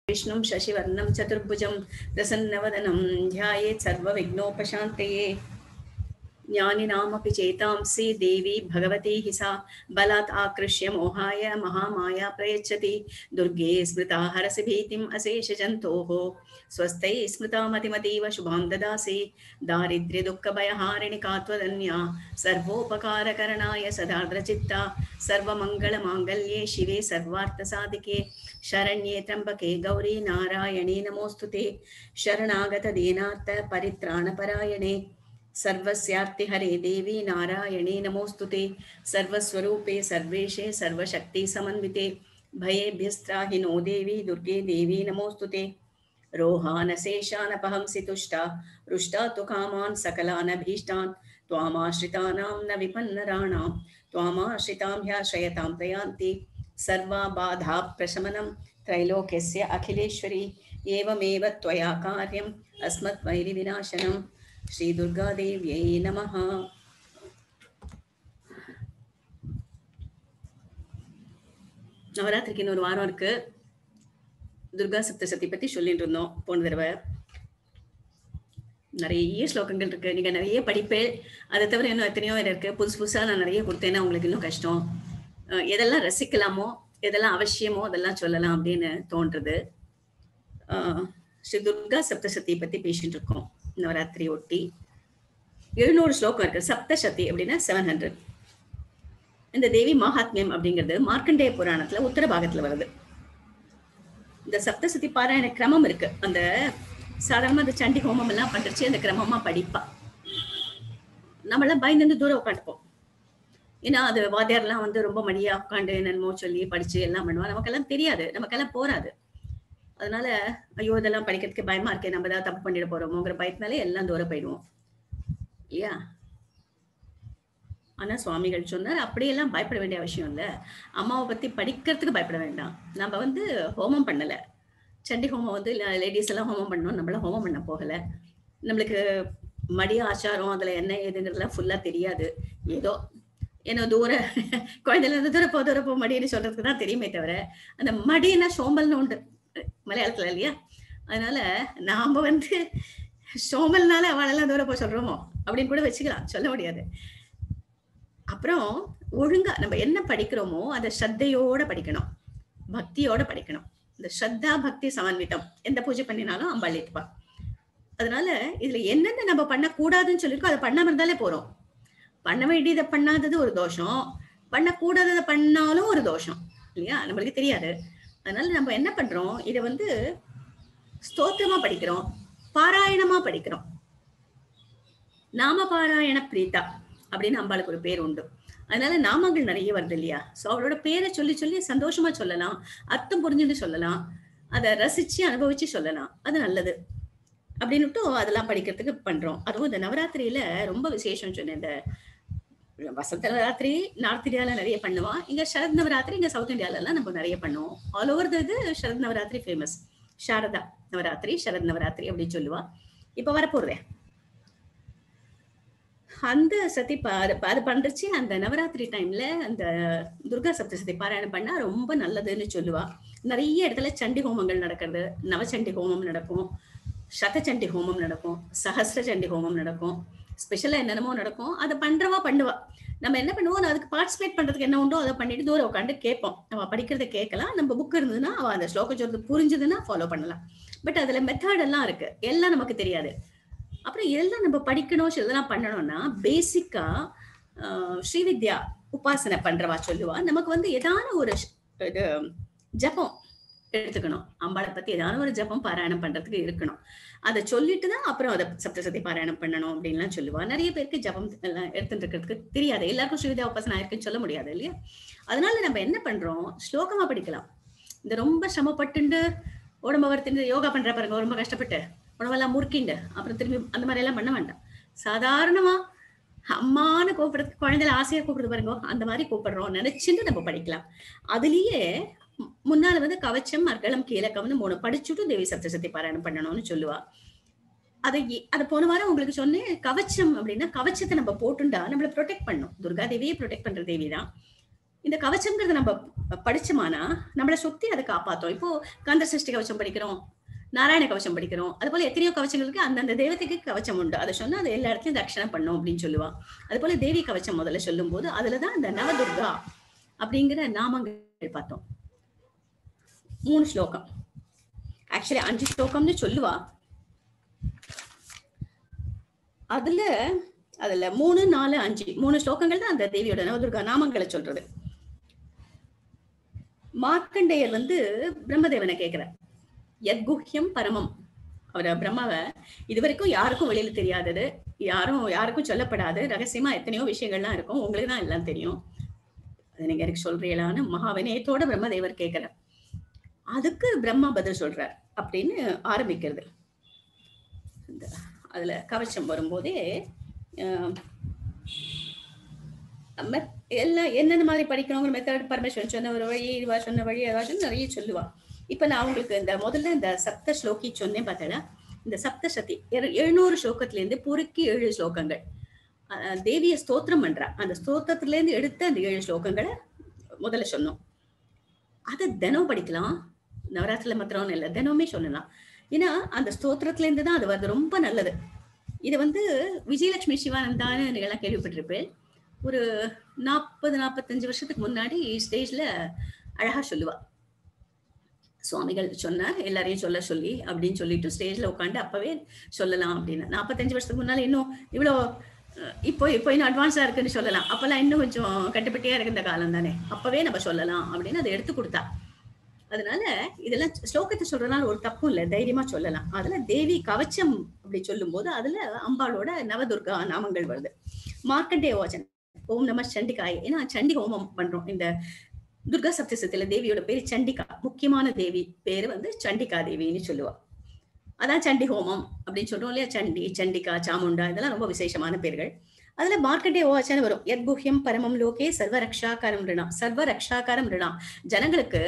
विष्णुं शशिवर्णं चतुर्भुजं प्रसन्नवदनं ध्यायेत् सर्वविघ्नोपशान्तये ज्ञानिनामपि चेतांसि देवी भगवती हि सा बलात् आकृष्य मोहाय महामाया प्रयच्छति दुर्गे स्मृता हरसि भीतिम् अशेषजन्तोः स्वस्तै स्मृता मतिमतीव शुभां ददासि दारिद्र्यदुःखभयहारिणि का त्वदन्या सर्वोपकारकरणाय सदार्द्रचित्ता सर्वमङ्गलमाङ्गल्ये शिवे सर्वार्थसाधिके शरण्ये त्र्यम्बके गौरी नारायणी नमोऽस्तु ते शरणागतदीनार्थ परित्राणपरायणे सर्वस्यार्तिहरे देवी नारायणे नमोऽस्तु ते सर्वस्वरूपे सर्वेशे सर्वशक्तिसमन्विते भयेभ्यस्त्राहि नो देवी दुर्गे देवी नमोऽस्तु ते रोहानशेषानपहंसि तुष्टा रुष्टा तु कामान् सकलानभीष्टान् त्वामाश्रितानां न विपन्नराणां त्वामाश्रितां ह्याश्रयतां प्रयान्ति सर्वाबाधाप्रशमनं त्रैलोक्यस्य अखिलेश्वरी एवमेव त्वया कार्यम् अस्मद्वैरिविनाशनं श्रीदुर्गादेव्यै नमः நவராத்திரிக்கு இன்னொரு வாரம் இருக்கு துர்கா சப்தசதி பத்தி சொல்லிட்டு இருந்தோம் போன தடவை நிறைய ஸ்லோகங்கள் இருக்கு நீங்க நிறைய படிப்பேன் அதை தவிர இன்னும் எத்தனையோ வேற இருக்கு புதுசு புதுசா நான் நிறைய கொடுத்தேன்னா உங்களுக்கு இன்னும் கஷ்டம் அஹ் எதெல்லாம் ரசிக்கலாமோ எதெல்லாம் அவசியமோ அதெல்லாம் சொல்லலாம் அப்படின்னு தோன்றது அஹ் ஸ்ரீ துர்கா சப்தசதியை பத்தி பேசிட்டு இருக்கோம் நவராத்திரி ஒட்டி எழுநூறு ஸ்லோகம் இருக்கு சப்தசதி அப்படின்னா செவன் ஹண்ட்ரட் இந்த தேவி மகாத்மியம் அப்படிங்கிறது மார்க்கண்டேய புராணத்துல உத்தர பாகத்துல வருது இந்த சப்தசதி பாராயண கிரமம் இருக்கு அந்த சாதாரணமா அந்த சண்டி ஹோமம் எல்லாம் பண்றச்சு அந்த கிரமமா படிப்பா நம்மளாம் பயந்து தூரம் உட்காந்துப்போம் ஏன்னா அது வாத்தியார்லாம் வந்து ரொம்ப மடியா உட்காந்து என்னென்னமோ சொல்லி படிச்சு எல்லாம் பண்ணுவா நமக்கெல்லாம் தெரியாது நமக்கெல்லாம் போராது அதனால ஐயோ இதெல்லாம் படிக்கிறதுக்கு பயமா இருக்கே நம்ம ஏதாவது தப்பு பண்ணிட போறோமோங்கிற பயத்தினாலே எல்லாம் தூரம் போயிடுவோம் இல்லையா ஆனா சுவாமிகள் சொன்னார் அப்படியெல்லாம் பயப்பட வேண்டிய அவசியம் இல்லை அம்மாவை பத்தி படிக்கிறதுக்கு பயப்பட வேண்டாம் நம்ம வந்து ஹோமம் பண்ணல சண்டி ஹோமம் வந்து லேடிஸ் எல்லாம் ஹோமம் பண்ணோம் நம்மள ஹோமம் பண்ண போகல நம்மளுக்கு மடிய ஆச்சாரம் அதுல என்ன ஏதுங்கிறதுலாம் ஃபுல்லா தெரியாது ஏதோ ஏன்னா தூர குழந்தைல இருந்து தூரம் போ தூரம் போ மடின்னு சொல்றதுக்கு தான் தெரியுமே தவிர அந்த மடின்னா சோம்பல்னு உண்டு மலையாளத்துல இல்லையா அதனால நாம வந்து சோம்பல்னால அவளெல்லாம் தூரம் போய் சொல்றோமோ அப்படின்னு கூட வச்சுக்கலாம் சொல்ல முடியாது அப்புறம் ஒழுங்கா நம்ம என்ன படிக்கிறோமோ அதை ஸ்ரத்தையோட படிக்கணும் பக்தியோட படிக்கணும் இந்த ஸ்ரத்தா பக்தி சமன்விதம் எந்த பூஜை பண்ணினாலும் அம்பாள் ஏத்துப்பா அதனால இதுல என்னென்ன நம்ம பண்ணக்கூடாதுன்னு சொல்லியிருக்கோம் அதை பண்ணாம இருந்தாலே போறோம் பண்ண வேண்டியதை பண்ணாதது ஒரு தோஷம் பண்ணக்கூடாததை பண்ணாலும் ஒரு தோஷம் இல்லையா நம்மளுக்கு தெரியாது அதனால நம்ம என்ன பண்றோம் இதை வந்து ஸ்தோத்திரமா படிக்கிறோம் பாராயணமா படிக்கிறோம் நாம பாராயண பிரீதா அப்படின்னு அம்பாளுக்கு ஒரு பேர் உண்டு அதனால நாமங்கள் நிறைய வருது இல்லையா சோ அவளோட பேரை சொல்லி சொல்லி சந்தோஷமா சொல்லலாம் அர்த்தம் புரிஞ்சுட்டு சொல்லலாம் அதை ரசிச்சு அனுபவிச்சு சொல்லலாம் அது நல்லது அப்படின்னுட்டு அதெல்லாம் படிக்கிறதுக்கு பண்றோம் அதுவும் இந்த நவராத்திரியில ரொம்ப விசேஷம் சொன்னேன் இந்த வசந்த நவராத்திரி நார்த் இந்தியால நிறைய பண்ணுவான் இங்க சரத் நவராத்திரி இங்க சவுத் இந்தியால எல்லாம் நம்ம நிறைய பண்ணுவோம் ஆல் ஓவர் இது சரத் நவராத்திரி ஃபேமஸ் சாரதா நவராத்திரி சரத் நவராத்திரி அப்படின்னு சொல்லுவா இப்ப வரப்போறதே அந்த சதி அது பண்றச்சு அந்த நவராத்திரி டைம்ல அந்த துர்கா சப்தசதி பாராயணம் பண்ணா ரொம்ப நல்லதுன்னு சொல்லுவா நிறைய இடத்துல சண்டி ஹோமங்கள் நடக்கிறது நவச்சண்டி ஹோமம் நடக்கும் சதச்சண்டி ஹோமம் நடக்கும் சஹசிர சண்டி ஹோமம் நடக்கும் ஸ்பெஷலா என்னென்னமோ நடக்கும் அதை பண்றவா பண்ணுவா நம்ம என்ன பண்ணுவோம் அதுக்கு பார்ட்டிசிபேட் பண்றதுக்கு என்ன உண்டோ அதை பண்ணிட்டு தூரம் உட்காந்து கேட்போம் அவ படிக்கிறத கேட்கலாம் நம்ம புக் இருந்ததுன்னா அவ அந்த ஸ்லோகம் சொல்றது புரிஞ்சதுன்னா ஃபாலோ பண்ணலாம் பட் அதுல மெத்தட் எல்லாம் இருக்கு எல்லாம் நமக்கு தெரியாது அப்புறம் இதெல்லாம் நம்ம படிக்கணும் இதெல்லாம் பண்ணணும்னா பேசிக்கா ஸ்ரீவித்யா உபாசனை பண்றவா சொல்லுவா நமக்கு வந்து ஏதான ஒரு இது ஜபம் எடுத்துக்கணும் அம்பாளை பத்தி ஏதான ஒரு ஜபம் பாராயணம் பண்றதுக்கு இருக்கணும் அதை சொல்லிட்டு தான் அப்புறம் அதை சப்தசதி பாராயணம் பண்ணணும் அப்படின்லாம் சொல்லுவா நிறைய பேருக்கு ஜபம் எல்லாம் எடுத்துட்டு இருக்கிறதுக்கு தெரியாது எல்லாருக்கும் ஸ்ரீவித்யா உபாசனை இருக்குன்னு சொல்ல முடியாது இல்லையா அதனால நம்ம என்ன பண்றோம் ஸ்லோகமா படிக்கலாம் இந்த ரொம்ப சிரமப்பட்டுண்டு உடம்ப வருத்திட்டு யோகா பண்ற பாருங்க ரொம்ப கஷ்டப்பட்டு உணவெல்லாம் முறுக்கிண்டு அப்புறம் திரும்பி அந்த மாதிரி எல்லாம் பண்ண வேண்டாம் சாதாரணமா அம்மானு கூப்பிடுறதுக்கு குழந்தைல ஆசையா கூப்பிடுறது பாருங்க அந்த மாதிரி கூப்பிடுறோம் நினைச்சுட்டு நம்ம படிக்கலாம் அதுலயே முன்னால வந்து கவச்சம் அர்கலம் கீழக்கம்னு மூணு படிச்சுட்டு தேவி சப்தசக்தி பாராயணம் பண்ணணும்னு சொல்லுவா அதை அதை போன வாரம் உங்களுக்கு சொன்னேன் கவச்சம் அப்படின்னா கவச்சத்தை நம்ம போட்டுண்டா நம்மள ப்ரொடெக்ட் பண்ணும் துர்கா தேவியே ப்ரொடெக்ட் பண்ற தேவி தான் இந்த கவச்சம்ங்கிறத நம்ம படிச்சோமானா நம்மளை சுத்தி அதை காப்பாத்தோம் இப்போ கந்த சஷ்டி கவச்சம் படிக்கிறோம் நாராயண கவச்சம் படிக்கிறோம் அது போல எத்தனையோ கவச்சங்களுக்கு அந்தந்த தெய்வத்துக்கு கவச்சம் உண்டு அதை சொன்னா அது எல்லா இடத்துலயும் தட்சணை பண்ணும் அப்படின்னு சொல்லுவா அது போல தேவி கவச்சம் முதல்ல சொல்லும் போது அதுலதான் அந்த நவதுர்கா அப்படிங்கிற நாமங்கள் பார்த்தோம் மூணு ஸ்லோகம் ஆக்சுவலி அஞ்சு ஸ்லோகம்னு சொல்லுவா அதுல அதுல மூணு நாலு அஞ்சு மூணு ஸ்லோகங்கள் தான் அந்த தேவியோட நவதுர்கா நாமங்களை சொல்றது மார்க்கண்டேயர் வந்து பிரம்மதேவனை கேட்கிறார் யத்குஹ்யம் பரமம் அவர் பிரம்மாவை இதுவரைக்கும் யாருக்கும் வெளியில தெரியாதது யாரும் யாருக்கும் சொல்லப்படாது ரகசியமா எத்தனையோ விஷயங்கள்லாம் இருக்கும் உங்களுக்கு தான் எல்லாம் தெரியும் அது நீங்க எனக்கு சொல்றீங்களான்னு மகாவினயத்தோட பிரம்மதேவர் கேட்கிறார் அதுக்கு பிரம்மா பதில் சொல்றார் அப்படின்னு ஆரம்பிக்கிறது இந்த அதுல கவச்சம் வரும்போதே ஆஹ், மெத்- எல்லாம் என்னென்ன மாதிரி படிக்கணுங்கிற மெத்தட் பரமேஸ்வரன் சொன்ன ஒரு வழி இதுவா சொன்ன வழி அதுவா சொன்ன நிறைய சொல்லுவா இப்ப நான் உங்களுக்கு இந்த முதல்ல இந்த சப்த ஸ்லோகி சொன்னேன் பார்த்தா இந்த சப்த சதி எழு- எழுநூறு ஸ்லோகத்துல இருந்து பொறுக்கி ஏழு ஸ்லோகங்கள் அஹ் தேவிய ஸ்தோத்திரம் பண்றா அந்த ஸ்தோத்திரத்துல இருந்து எடுத்த அந்த ஏழு ஸ்லோகங்களை முதல்ல சொன்னோம் அதை தினம் படிக்கலாம் நவராத்திரில மாத்திரம் இல்லை தினமுமே சொல்லலாம் ஏன்னா அந்த ஸ்தோத்திரத்துல இருந்து தான் அது வருது ரொம்ப நல்லது இது வந்து விஜயலட்சுமி சிவானந்தான்னு நீங்கள்லாம் கேள்விப்பட்டிருப்பேன் ஒரு நாற்பது நாற்பத்தஞ்சு வருஷத்துக்கு முன்னாடி ஸ்டேஜ்ல அழகா சொல்லுவா சுவாமிகள் சொன்னார் எல்லாரையும் சொல்ல சொல்லி அப்படின்னு சொல்லிட்டு ஸ்டேஜ்ல உட்காந்து அப்பவே சொல்லலாம் அப்படின்னு நாற்பத்தஞ்சு வருஷத்துக்கு முன்னால இன்னும் இவ்வளோ அஹ், இப்போ இப்போ இன்னும் அட்வான்ஸா இருக்குன்னு சொல்லலாம் அப்பெல்லாம் இன்னும் கொஞ்சம் கட்டுப்பட்டியா இருக்க இந்த காலம் தானே அப்பவே நம்ம சொல்லலாம் அப்படின்னு அதை எடுத்து கொடுத்தா அதனால இதெல்லாம் ஸ்லோகத்தை சொல்றதுனால ஒரு தப்பும் இல்லை தைரியமா சொல்லலாம் அதுல தேவி கவச்சம் அப்படி சொல்லும்போது அதுல அம்பாளோட நவதுர்கா நாமங்கள் வருது மார்க்கண்டே ஓஜன் ஓம் நம சண்டிகாய் ஏன்னா சண்டி ஹோமம் பண்றோம் இந்த துர்கா சப்தசத்துல தேவியோட பேரு சண்டிகா முக்கியமான தேவி பேரு வந்து சண்டிகா தேவின்னு சொல்லுவா அதான் சண்டி ஹோமம் அப்படின்னு சொல்றோம் இல்லையா சண்டி சண்டிகா சாமுண்டா இதெல்லாம் ரொம்ப விசேஷமான பேர்கள் அதுல மார்க்கண்டே ஓச்சன வரும் யத்குஹ்யம் பரமம் லோகே சர்வ ரக்ஷாகாரம் ரிணா சர்வ ரக்ஷாகாரம் ரிணா ஜனங்களுக்கு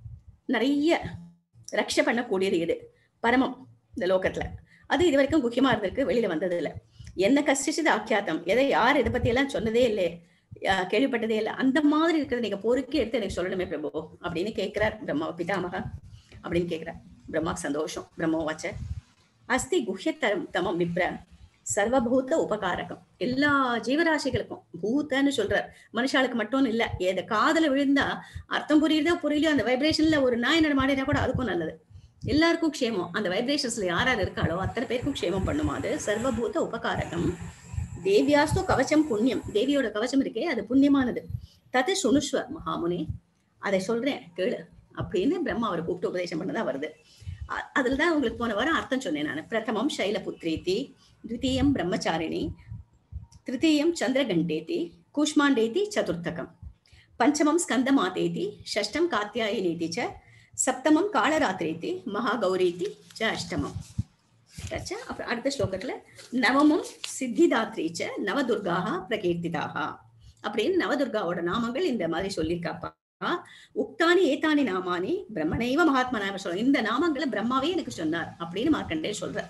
நிறைய ரக்ஷ பண்ணக்கூடியது இது பரமம் இந்த லோகத்துல அது இது வரைக்கும் குக்கியமா இருந்திருக்கு வெளியில வந்தது இல்ல என்ன கஷ்டிச்சது ஆக்கியாத்தம் எதை யார் இதை பத்தி எல்லாம் சொன்னதே இல்லை அஹ் கேள்விப்பட்டதே இல்லை அந்த மாதிரி இருக்கிறத நீங்க பொறுக்கி எடுத்து எனக்கு சொல்லணுமே பிரபு அப்படின்னு கேட்கிறார் பிரம்மா பிதாமகா அப்படின்னு கேட்கிறார் பிரம்மாக்கு சந்தோஷம் பிரம்மோ வச்ச அஸ்தி குஹ்யத்தரம் தமம் விப்ர சர்வபூத உபகாரகம் எல்லா ஜீவராசிகளுக்கும் பூத்தன்னு சொல்றார் மனுஷாளுக்கு மட்டும் இல்ல எத காதல விழுந்தா அர்த்தம் புரியுதோ புரியலையோ அந்த வைப்ரேஷன்ல ஒரு நாய் நடமாடினா கூட அதுக்கும் நல்லது எல்லாருக்கும் க்ஷேமம் அந்த வைப்ரேஷன்ஸ்ல யார் யார் இருக்காளோ அத்தனை பேருக்கும் க்ஷேமம் பண்ணுமா அது சர்வபூத உபகாரகம் தேவியாஸ்து கவச்சம் புண்ணியம் தேவியோட கவச்சம் இருக்கே அது புண்ணியமானது தது சுனுஷ்வ மகாமுனி அதை சொல்றேன் கேளு அப்படின்னு பிரம்மா அவரை கூப்பிட்டு உபதேசம் பண்ணதா வருது அ- அதுலதான் உங்களுக்கு போன வாரம் அர்த்தம் சொன்னேன் நான் பிரதமம் சைலபுத்ரீதி द्वितीयं ब्रह्मचारिणी तृतीयं चन्द्रघण्टेति कूष्माण्डेति चतुर्थकं पञ्चमं स्कन्दमातेति षष्ठं कात्यायनीति च सप्तमं काळरात्रीति महागौरीति च अष्टमம் தச்ச அப்புறம் அடுத்த ஸ்லோகத்துல நவமும் சித்திதாத்ரி ச நவதுர்காக பிரகீர்த்திதாக அப்படின்னு நவதுர்காவோட நாமங்கள் இந்த மாதிரி சொல்லியிருக்காப்பா உக்தானி ஏதானி நாமானி பிரம்மனைவ மகாத்மனாக சொல்ல இந்த நாமங்களை பிரம்மாவே எனக்கு சொன்னார் அப்படின்னு மார்க்கண்டே சொல்ற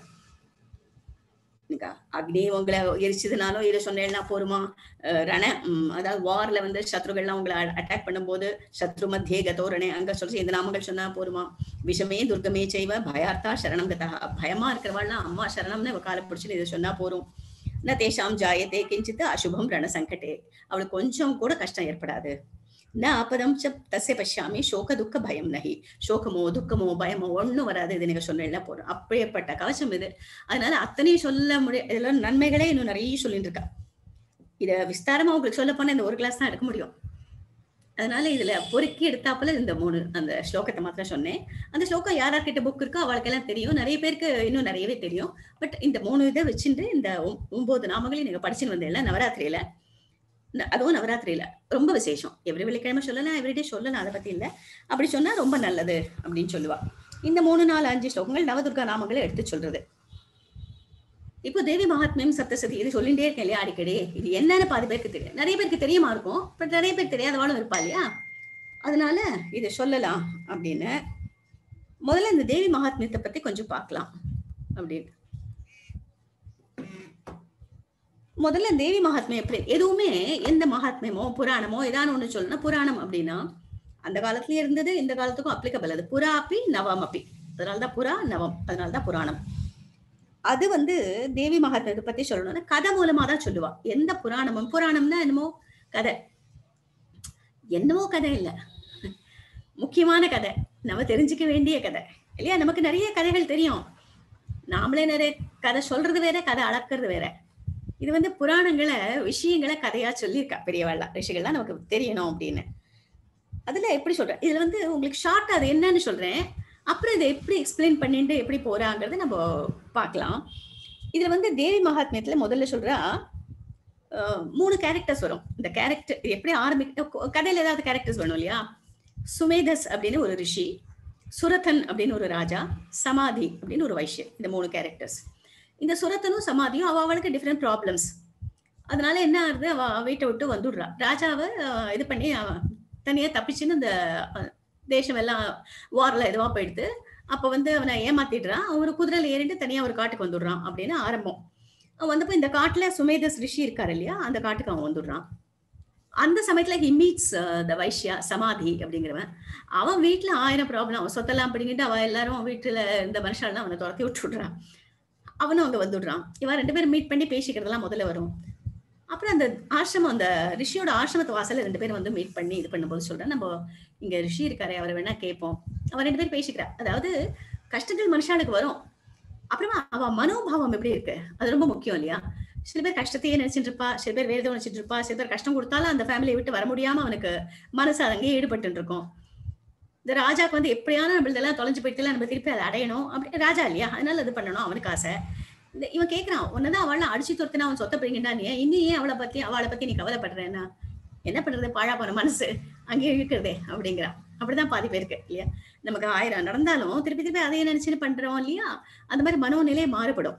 எனக்கு அக்னி உங்களை எரிச்சதுனாலும் இதை சொன்னேன்னா போருமா அஹ் ரண ம், அதாவது வார்ல வந்து சத்ருகள்லாம் உங்களை அட்டாக் பண்ணும்போது சத்ரு மத்தியே கதோரணே அங்க சொல்லி இந்த நாமங்கள் சொன்னா போருமா விஷமே துர்கமே செய்வ பயார்த்தா சரணம் கதா பயமா இருக்கிறவாள்லாம் அம்மா சரணம்னு இவ காலை பிடிச்சுன்னு இதை சொன்னா போரும் ந தேஷாம் ஜாயத்தே கிஞ்சித் அசுபம் ரண சங்கடே அவளுக்கு கொஞ்சம் கூட கஷ்டம் ஏற்படாது ந ஆபதம் ச தஸ்ய பஷ்யாமி சோக துக்க பயம் நகி சோகமோ துக்கமோ பயமோ ஒண்ணும் வராது இது நீங்க சொன்னேன்னா போதும் அப்படியேப்பட்ட கவசம் இது அதனால அத்தனையும் சொல்ல முடிய இதெல்லாம் நன்மைகளே இன்னும் நிறைய சொல்லிட்டு இருக்கா இத விஸ்தாரமா உங்களுக்கு சொல்ல போனா இந்த ஒரு கிளாஸ் தான் எடுக்க முடியும் அதனால இதுல பொறுக்கி எடுத்தாப்புல இந்த மூணு அந்த ஸ்லோகத்தை மாத்திரம் சொன்னேன் அந்த ஸ்லோகம் யார் யார்கிட்ட புக் இருக்கோ அவளுக்கெல்லாம் தெரியும் நிறைய பேருக்கு இன்னும் நிறையவே தெரியும் பட் இந்த மூணு இதை வச்சுட்டு இந்த ஒம்- ஒன்பது நாமங்களையும் நீங்க படிச்சுன்னு வந்தேன்ல நவராத்திரியில ந- அதுவும் நவராத்திரியில ரொம்ப விசேஷம் எவ்ரி வெள்ளிக்கிழமை சொல்லலாம் எவ்ரிடே சொல்லலாம் அதை பத்தி இல்ல அப்படி சொன்னா ரொம்ப நல்லது அப்படின்னு சொல்லுவா இந்த மூணு நாலு அஞ்சு ஸ்லோகங்கள் நவதுர்கா நாமங்களை எடுத்து சொல்றது இப்போ தேவி மகாத்மியம் சப்தசதி இது சொல்லிட்டே இருக்கேன் இல்லையா அடிக்கடி இது என்னன்னு பாதி பேருக்கு தெரியும் நிறைய பேருக்கு தெரியுமா இருக்கும் பட் நிறைய பேருக்கு தெரியாதவாளும் இருப்பா இல்லையா அதனால இதை சொல்லலாம் அப்படின்னு முதல்ல இந்த தேவி மகாத்மியத்தை பத்தி கொஞ்சம் பார்க்கலாம் அப்படின்னு முதல்ல தேவி மகாத்மியம் எப்படி எதுவுமே எந்த மகாத்மியமோ புராணமோ ஏதான ஒண்ணு சொல்லணும் புராணம் அப்படின்னா அந்த காலத்துலயே இருந்தது இந்த காலத்துக்கும் அப்ளிகபிள் அது புறா அப்பி நவம் அப்பி அதனாலதான் புறா நவம் அதனாலதான் புராணம் அது வந்து தேவி மகாத்மியத்தை பத்தி சொல்லணும்னா கதை மூலமா தான் சொல்லுவா எந்த புராணமும் புராணம்னா என்னமோ கதை என்னமோ கதை இல்ல முக்கியமான கதை நம்ம தெரிஞ்சுக்க வேண்டிய கதை இல்லையா நமக்கு நிறைய கதைகள் தெரியும் நாமளே நிறைய கதை சொல்றது வேற கதை அளக்கிறது வேற இது வந்து புராணங்களை விஷயங்களை கதையா சொல்லியிருக்கா பெரியவாள்லாம் ரிஷிகள்லாம் நமக்கு தெரியணும் அப்படின்னு அதுல எப்படி சொல்றேன் இதுல வந்து உங்களுக்கு ஷார்ட் அது என்னன்னு சொல்றேன் அப்புறம் இதை எப்படி எக்ஸ்பிளைன் பண்ணிட்டு எப்படி போறாங்கிறத நம்ம பார்க்கலாம் இதுல வந்து தேவி மகாத்மியத்துல முதல்ல சொல்றா அஹ், மூணு கேரக்டர்ஸ் வரும் இந்த கேரக்டர் எப்படி ஆரம்பிக்க கதையில ஏதாவது கேரக்டர்ஸ் வேணும் இல்லையா சுமேதஸ் அப்படின்னு ஒரு ரிஷி சுரதன் அப்படின்னு ஒரு ராஜா சமாதி அப்படின்னு ஒரு வைஷ்யன் இந்த மூணு கேரக்டர்ஸ் இந்த சுரத்தனும் சமாதியும் அவ அவளுக்கு டிஃப்ரெண்ட் ப்ராப்ளம்ஸ் அதனால என்ன ஆகுது அவ வீட்டை விட்டு வந்துடுறா ராஜாவை அஹ், இது பண்ணி அவ தனியா தப்பிச்சுன்னு இந்த அஹ், தேசம் எல்லாம் வார்ல இதுவா போயிடுது அப்ப வந்து அவனை ஏமாத்திடுறான் அவன் ஒரு குதிரையில ஏறிட்டு தனியா ஒரு காட்டுக்கு வந்துடுறான் அப்படின்னு ஆரம்பம் அவன் வந்தப்போ இந்த காட்டுல சுமேதஸ் ரிஷி இருக்காரு இல்லையா அந்த காட்டுக்கு அவன் வந்துடுறான் அந்த சமயத்துல ஹி மீட்ஸ் த வைஷ்யா சமாதி அப்படிங்கிறவன் அவன் வீட்டுல ஆயிரம் ப்ராப்ளம் அவன் சொத்தெல்லாம் பிடிங்கிட்டு அவன் எல்லாரும் வீட்டுல இந்த மனுஷாலாம் அவனை துரத்தி விட்டுடுறான் அவனும் அங்க வந்துடுறான் இவன் ரெண்டு பேரும் மீட் பண்ணி பேசிக்கிறதெல்லாம் முதல்ல வரும் அப்புறம் அந்த ஆசிரமம் அந்த ரிஷியோட ஆசிரமத்து வாசல்ல ரெண்டு பேரும் வந்து மீட் பண்ணி இது பண்ணும்போது சொல்றேன் நம்ம இங்க ரிஷி இருக்காரே அவரை வேணா கேட்போம் அவன் ரெண்டு பேரும் பேசிக்கிறா அதாவது கஷ்டங்கள் மனுஷாளுக்கு வரும் அப்புறமா அவ மனோபாவம் எப்படி இருக்கு அது ரொம்ப முக்கியம் இல்லையா சில பேர் கஷ்டத்தையே நினைச்சிட்டு இருப்பா சில பேர் வேற ஏதோ நினைச்சிட்டு இருப்பா சில பேர் கஷ்டம் கொடுத்தாலும் அந்த ஃபேமிலியை விட்டு வர முடியாம அவனுக்கு மனசு அங்கேயே ஈடுபட்டு இருக்கும் இந்த ராஜாக்கு வந்து எப்படியான நம்மளதெல்லாம் தொலைஞ்சு போயிட்டு நம்ம திருப்பி அதை அடையணும் அப்படி ராஜா இல்லையா அதனால அது பண்ணணும் அவனுக்கு ஆசை இந்த இவன் கேக்குறான் உன்னதான் அவளை அடிச்சு துரத்துனா அவன் சொத்த பிடிங்கிட்டா நீ இன்னும் ஏன் அவளை பத்தி அவளை பத்தி நீ கவலைப்படுறேன்னா என்ன பண்றது பாழா போன மனசு அங்கேயே இருக்கிறதே அப்படிங்கிறான் அப்படிதான் பாதி பேருக்கு இல்லையா நமக்கு ஆயிரம் நடந்தாலும் திருப்பி திருப்பி அதையே நினைச்சுன்னு பண்றோம் இல்லையா அந்த மாதிரி மனோநிலை மாறுபடும்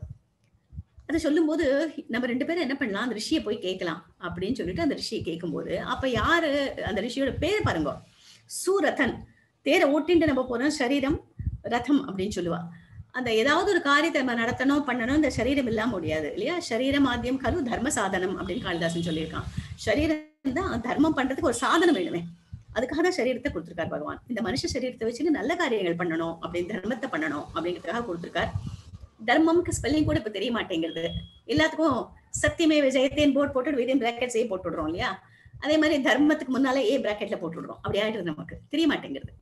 அதை சொல்லும்போது நம்ம ரெண்டு பேரும் என்ன பண்ணலாம் அந்த ரிஷியை போய் கேட்கலாம் அப்படின்னு சொல்லிட்டு அந்த ரிஷியை கேட்கும்போது அப்ப யாரு அந்த ரிஷியோட பேர் பாருங்க சூரதன் தேரை ஓட்டின்ட்டு நம்ம போறோம் சரீரம் ரதம் அப்படின்னு சொல்லுவா அந்த ஏதாவது ஒரு காரியத்தை நம்ம நடத்தணும் பண்ணணும் இந்த சரீரம் இல்லாம முடியாது இல்லையா சரீரம் ஆத்தியம் கரு தர்ம சாதனம் அப்படின்னு காளிதாசன் சொல்லியிருக்கான் சரீரம் தான் தர்மம் பண்றதுக்கு ஒரு சாதனம் வேணுமே அதுக்காக தான் சரீரத்தை கொடுத்திருக்கார் பகவான் இந்த மனுஷ சரீரத்தை வச்சுட்டு நல்ல காரியங்கள் பண்ணணும் அப்படின்னு தர்மத்தை பண்ணணும் அப்படிங்கிறதுக்காக கொடுத்திருக்கார் தர்மம்க்கு ஸ்பெல்லிங் கூட இப்ப தெரிய மாட்டேங்கிறது எல்லாத்துக்கும் சத்தியமே விஜயத்தேன் போட் போட்டு விதின் பிராக்கெட்ஸ் ஏ போட்டு விடுறோம் இல்லையா அதே மாதிரி தர்மத்துக்கு முன்னால ஏ பிராக்கெட்ல போட்டு விடுறோம் அப்படி ஆயிடுது நமக்கு தெரிய மாட்டேங்கிறது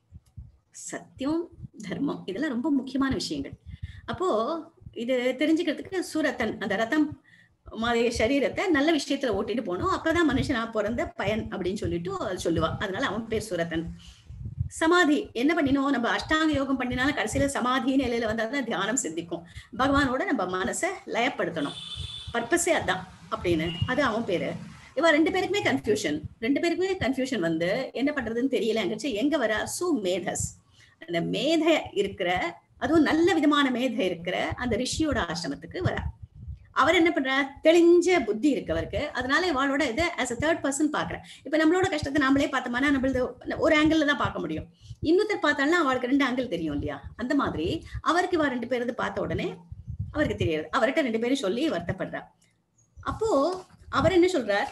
சத்தியம் தர்மம் இதெல்லாம் ரொம்ப முக்கியமான விஷயங்கள் அப்போ இது தெரிஞ்சுக்கிறதுக்கு சூரத்தன் அந்த ரத்தம் மாதிரி சரீரத்தை நல்ல விஷயத்துல ஓட்டிட்டு போகணும் அப்பதான் மனுஷனா பிறந்த பயன் அப்படின்னு சொல்லிட்டு அது சொல்லுவா அதனால அவன் பேர் சூரத்தன் சமாதி என்ன பண்ணினோம் நம்ம அஷ்டாங்க யோகம் பண்ணினாலும் கடைசியில சமாதி நிலையில வந்தாதான் தியானம் சிந்திக்கும் பகவானோட நம்ம மனசை லயப்படுத்தணும் பர்பஸே அதான் அப்படின்னு அது அவன் பேரு இவ ரெண்டு பேருக்குமே கன்ஃபியூஷன் ரெண்டு பேருக்குமே கன்ஃபியூஷன் வந்து என்ன பண்றதுன்னு தெரியலங்கச்சு எங்க வர சுமேதஸ் அந்த மேத இருக்கிற அதுவும் நல்ல விதமான மேத இருக்கிற அந்த ரிஷியோட ஆசிரமத்துக்கு வர அவர் என்ன பண்றார் தெளிஞ்ச புத்தி இருக்கு அவருக்கு அதனால இவாளோட இதை ஆஸ் அ தேர்ட் பர்சன் பாக்குறேன் இப்ப நம்மளோட கஷ்டத்தை நாமளே பார்த்தோம்னா நம்மளது ஒரு ஆங்கிள் தான் பார்க்க முடியும் இன்னொருத்தர் பார்த்தாலும் அவளுக்கு ரெண்டு ஆங்கிள் தெரியும் இல்லையா அந்த மாதிரி அவருக்கு இவ ரெண்டு பேரது பார்த்த உடனே அவருக்கு தெரியாது அவர்கிட்ட ரெண்டு பேரும் சொல்லி வருத்தப்படுறா அப்போ அவர் என்ன சொல்றார்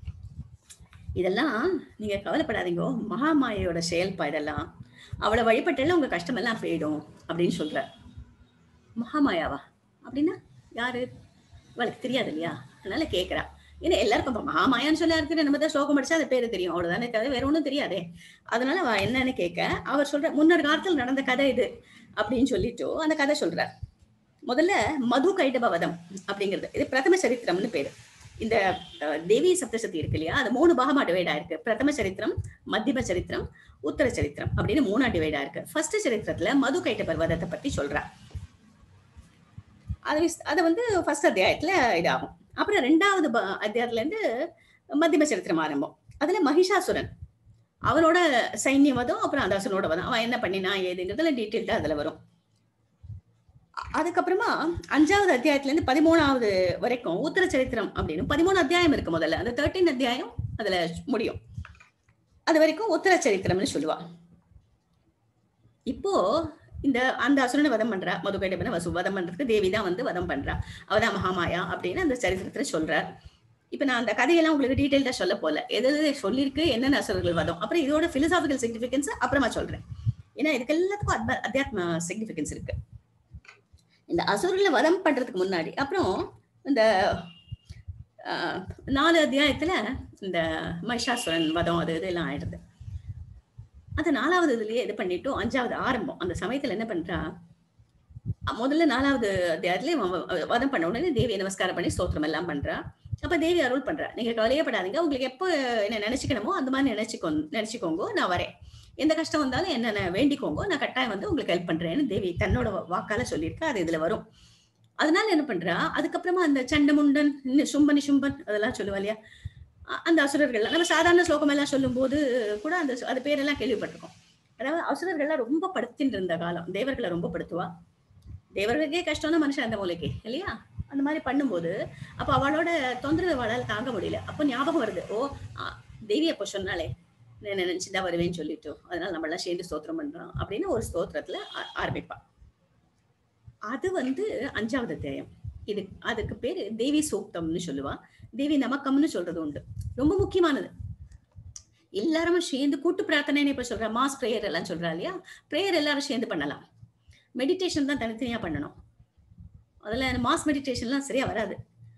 இதெல்லாம் நீங்க கவலைப்படாதீங்கோ மகாமாயோட செயல்பா இதெல்லாம் அவளை வழிபட்டால உங்க கஷ்டம் எல்லாம் போயிடும் அப்படின்னு சொல்றார் மகாமாயாவா அப்படின்னா யாரு அவளுக்கு தெரியாது இல்லையா அதனால கேக்குறா ஏன்னா எல்லாருக்கும் இப்ப மகாமாயான்னு சொல்ல இருக்கிற நம்ம தான் ஸ்லோகம் படிச்சா அது பேரு தெரியும் அவ்வளவுதானே தவிர வேற ஒண்ணும் தெரியாதே அதனால அவ என்னன்னு கேட்க அவர் சொல்ற முன்னொரு காலத்துல நடந்த கதை இது அப்படின்னு சொல்லிட்டு அந்த கதை சொல்றார் முதல்ல மது கைடபவதம் அப்படிங்கிறது இது பிரதம சரித்திரம்னு பேரு இந்த அஹ், தேவி சப்தசதி இருக்கு இல்லையா அது மூணு பாகமா டிவைடா இருக்கு பிரதம சரித்திரம் மத்தியம சரித்திரம் உத்தர சரித்திரம் அப்படின்னு மூணா டிவைடா இருக்கு ஃபர்ஸ்ட் சரித்திரத்துல மது கைட்ட பர்வதத்தை பத்தி சொல்றா அது விஸ்- அது வந்து ஃபர்ஸ்ட் அத்தியாயத்துல இதாகும் அப்புறம் ரெண்டாவது ப- அத்தியாயத்துல இருந்து மத்தியம சரித்திரம் ஆரம்பம் அதுல மகிஷாசுரன் அவனோட சைன்யம் வதும் அப்புறம் அந்த அசுரனோட வதும் அவன் என்ன பண்ணினா ஏதுங்கிறதுல டீட்டெயில்டா அதுல வரும் அ- அதுக்கப்புறமா அஞ்சாவது அத்தியாயத்துல இருந்து பதிமூணாவது வரைக்கும் உத்தர சரித்திரம் அப்படின்னு பதிமூணு அத்தியாயம் இருக்கு முதல்ல அந்த தேர்ட்டீன் அத்தியாயம் அதுல முடியும் அது வரைக்கும் உத்தர சரித்திரம்னு சொல்லுவா இப்போ இந்த அந்த அசுரனை வதம் பண்றா மதுகைடபன வசு வதம் பண்றதுக்கு தேவி தான் வந்து வதம் பண்றா அவதான் மகாமாயா அப்படின்னு அந்த சரித்திரத்துல சொல்றார் இப்ப நான் அந்த கதையெல்லாம் உங்களுக்கு டீடைல்டா சொல்ல போல எது எது சொல்லியிருக்கு என்னென்ன அசுரர்கள் வதம் அப்புறம் இதோட பிலிசாபிக்கல் சிக்னிபிகன்ஸ் அப்புறமா சொல்றேன் ஏன்னா இதுக்கு எல்லாத்துக்கும் அத்ம அத்தியாத்ம சிக்னிபிகன்ஸ் இருக்கு இந்த அசுரர்களை வதம் பண்றதுக்கு முன்னாடி அப்புறம் இந்த ஆஹ், நாலு அத்தியாயத்துல இந்த மகிஷாசுரன் வதம் அது இதெல்லாம் ஆயிடுது அந்த நாலாவது இதுலயே இது பண்ணிட்டு அஞ்சாவது ஆரம்பம் அந்த சமயத்துல என்ன பண்றா அஹ் முதல்ல நாலாவது அத்தியாயத்துல இவன் வ- வதம் பண்ண உடனே தேவியை நமஸ்காரம் பண்ணி ஸ்தோத்திரம் எல்லாம் பண்றா அப்ப தேவி அருள் பண்றா நீங்க கவலையப்படாதீங்க உங்களுக்கு எப்போ என்ன நினைச்சுக்கணுமோ அந்த மாதிரி நினைச்சுக்கோ நினைச்சுக்கோங்க நான் வரேன் எந்த கஷ்டம் வந்தாலும் என்ன வேண்டிக்கோங்க நான் கட்டாயம் வந்து உங்களுக்கு ஹெல்ப் பண்றேன்னு தேவி தன்னோட வா- வாக்கால சொல்லியிருக்கா அது இதுல வரும் அதனால என்ன பண்றா அதுக்கப்புறமா அந்த சண்டமுண்டன் இன்னும் சும்பனி சும்பன் அதெல்லாம் சொல்லுவா இல்லையா அ- அந்த அசுரர்கள் நம்ம சாதாரண ஸ்லோகம் எல்லாம் சொல்லும்போது கூட அந்த சு- அது பேரெல்லாம் கேள்விப்பட்டிருக்கோம் அதாவது அசுரர்கள்லாம் ரொம்ப படுத்தின்னு இருந்த காலம் தேவர்களை ரொம்ப படுத்துவா தேவர்களுக்கே கஷ்டம்னா மனுஷன் அந்த மூலைக்கு இல்லையா அந்த மாதிரி பண்ணும்போது அப்ப அவளோட தொந்தரவு அவளால் தாங்க முடியல அப்போ ஞாபகம் வருது ஓ ஆ, தேவி அப்போ சொன்னாலே நான் நினைச்சுதான் வருவேன்னு சொல்லிட்டு அதனால நம்ம எல்லாம் சேர்ந்து ஸ்தோத்திரம் பண்றோம் அப்படின்னு ஒரு ஸ்தோத்திரத்துல ஆ- ஆரம்பிப்பா அது வந்து அஞ்சாவது அத்தியாயம் இது அதுக்கு பேரு தேவி சூக்தம்னு சொல்லுவா தேவி நமக்கம்னு சொல்றது உண்டு ரொம்ப முக்கியமானது எல்லாருமே சேர்ந்து கூட்டு பிரார்த்தனைன்னு இப்ப சொல்றா மாஸ் பிரேயர் எல்லாம் சொல்றா இல்லையா பிரேயர் எல்லாரும் சேர்ந்து பண்ணலாம் மெடிடேஷன் தான் தனித்தனியா பண்ணணும் அதுல மாஸ் மெடிடேஷன்லாம் சரியா வராது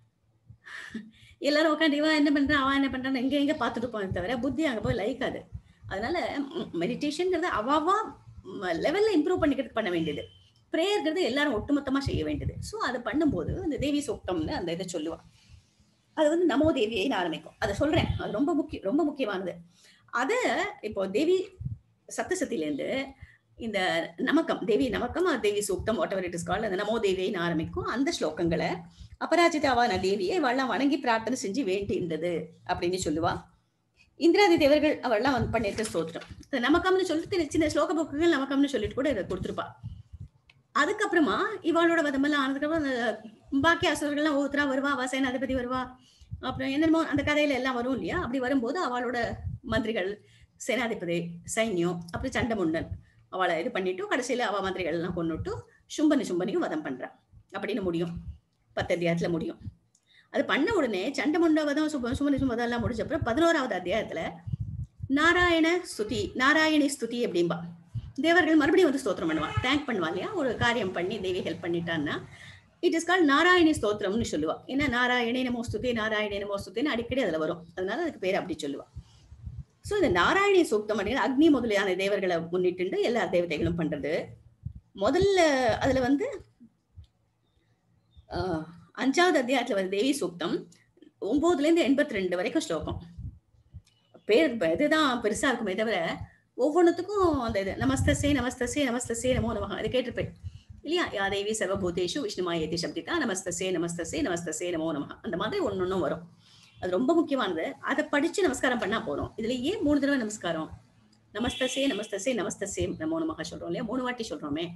எல்லாரும் உட்காந்து இவன் என்ன பண்றான் அவன் என்ன பண்றான் எங்க எங்க பார்த்துட்டு போனே தவிர புத்தி அங்க போய் லைக்காது அதனால மெடிடேஷன்ங்கிறது அவாவா லெவல்ல இம்ப்ரூவ் பண்ணிக்கிறதுக்கு பண்ண வேண்டியது ப்ரேயர்ங்கிறது எல்லாரும் ஒட்டுமொத்தமா செய்ய வேண்டியது ஸோ அது பண்ணும்போது அந்த தேவி சூக்தம்னு அந்த இதை சொல்லுவா அது வந்து நமோ தேவியைன்னு ஆரம்பிக்கும் அதை சொல்றேன் அது ரொம்ப முக்கியம் ரொம்ப முக்கியமானது அத இப்போ தேவி சப்தசத்திலேருந்து இந்த நமக்கம் தேவி நமக்கம் அது Devi Suktam whatever it is call அந்த நமோ தேவியைன்னு ஆரம்பிக்கும் அந்த ஸ்லோகங்களை அபராஜிதாவான தேவியை இவெல்லாம் வணங்கி பிரார்த்தனை செஞ்சு வேண்டி இருந்தது அப்படின்னு சொல்லுவா இந்திராதி தேவர்கள் அவெல்லாம் வந்து பண்ணிருக்க ஸ்தோத்திரம் இந்த நமக்கம்னு சொல்லிட்டு சின்ன ஸ்லோக புக்குகள் நமக்கம்னு சொல்லிட்டு கூட இதை கொடுத்துருப்பா அதுக்கப்புறமா இவாளோட வதமெல்லாம் ஆனதுக்கப்புறம் அந்த பாக்கி அசுரர்கள்லாம் ஒவ்வொருத்தரா வருவா அவ சேனாதிபதி வருவா அப்புறம் என்னமோ அந்த கதையில எல்லாம் வரும் இல்லையா அப்படி வரும்போது அவளோட மந்திரிகள் சேனாதிபதி சைன்யம் அப்புறம் சண்டமுண்டன் அவளை இது பண்ணிட்டு கடைசியில அவ மந்திரிகள் எல்லாம் கொண்டுட்டு சும்பனி சும்பனியும் வதம் பண்றா அப்படின்னு முடியும் பத்து அத்தியாயத்துல முடியும் அது பண்ண உடனே சண்டமுண்ட வதம் சுப சுமனி சும்பதம் எல்லாம் முடிஞ்ச அப்புறம் பதினோராவது அத்தியாயத்துல நாராயண ஸ்துதி நாராயணி ஸ்துதி அப்படிம்பா தேவர்கள் மறுபடியும் வந்து ஸ்தோத்திரம் பண்ணுவா தேங்க் பண்ணுவா இல்லையா ஒரு காரியம் பண்ணி தேவி ஹெல்ப் பண்ணிட்டான்னா இட் இஸ் கால் நாராயணி ஸ்தோத்திரம்னு சொல்லுவா ஏன்னா நாராயணி நமோ ஸ்துதி நாராயணி நமோ ஸ்துதின்னு அடிக்கடி அதுல வரும் அதனால அதுக்கு பேர் அப்படி சொல்லுவா சோ இந்த நாராயணி சூக்தம் அப்படிங்கிற அக்னி முதலியான தேவர்களை முன்னிட்டு எல்லா தேவதைகளும் பண்றது முதல்ல அதுல வந்து ஆஹ், அஞ்சாவது அத்தியாயத்துல வர தேவி சூக்தம் ஒன்பதுல இருந்து எண்பத்தி ரெண்டு வரைக்கும் ஸ்லோகம் பேர் இப்ப இதுதான் பெருசா இருக்குமே தவிர ஒவ்வொன்றுத்துக்கும் அந்த இது நமஸ்தசே நமஸ்தசே நமஸ்தசே நமோ நமக அது கேட்டிருப்பேன் இல்லையா யா தேவி சர்வபூதேஷு விஷ்ணுமாயேதி சப்திதா நமஸ்தசே நமஸ்தசே நமஸ்தசே நமோ நமக அந்த மாதிரி ஒன்னொன்னும் வரும் அது ரொம்ப முக்கியமானது அதை படிச்சு நமஸ்காரம் பண்ணா போறோம் இதுல ஏன் மூணு தடவை நமஸ்காரம் நமஸ்தசே நமஸ்தசே நமஸ்தசே நமோ நமக சொல்றோம் இல்லையா மூணு வாட்டி சொல்றோமே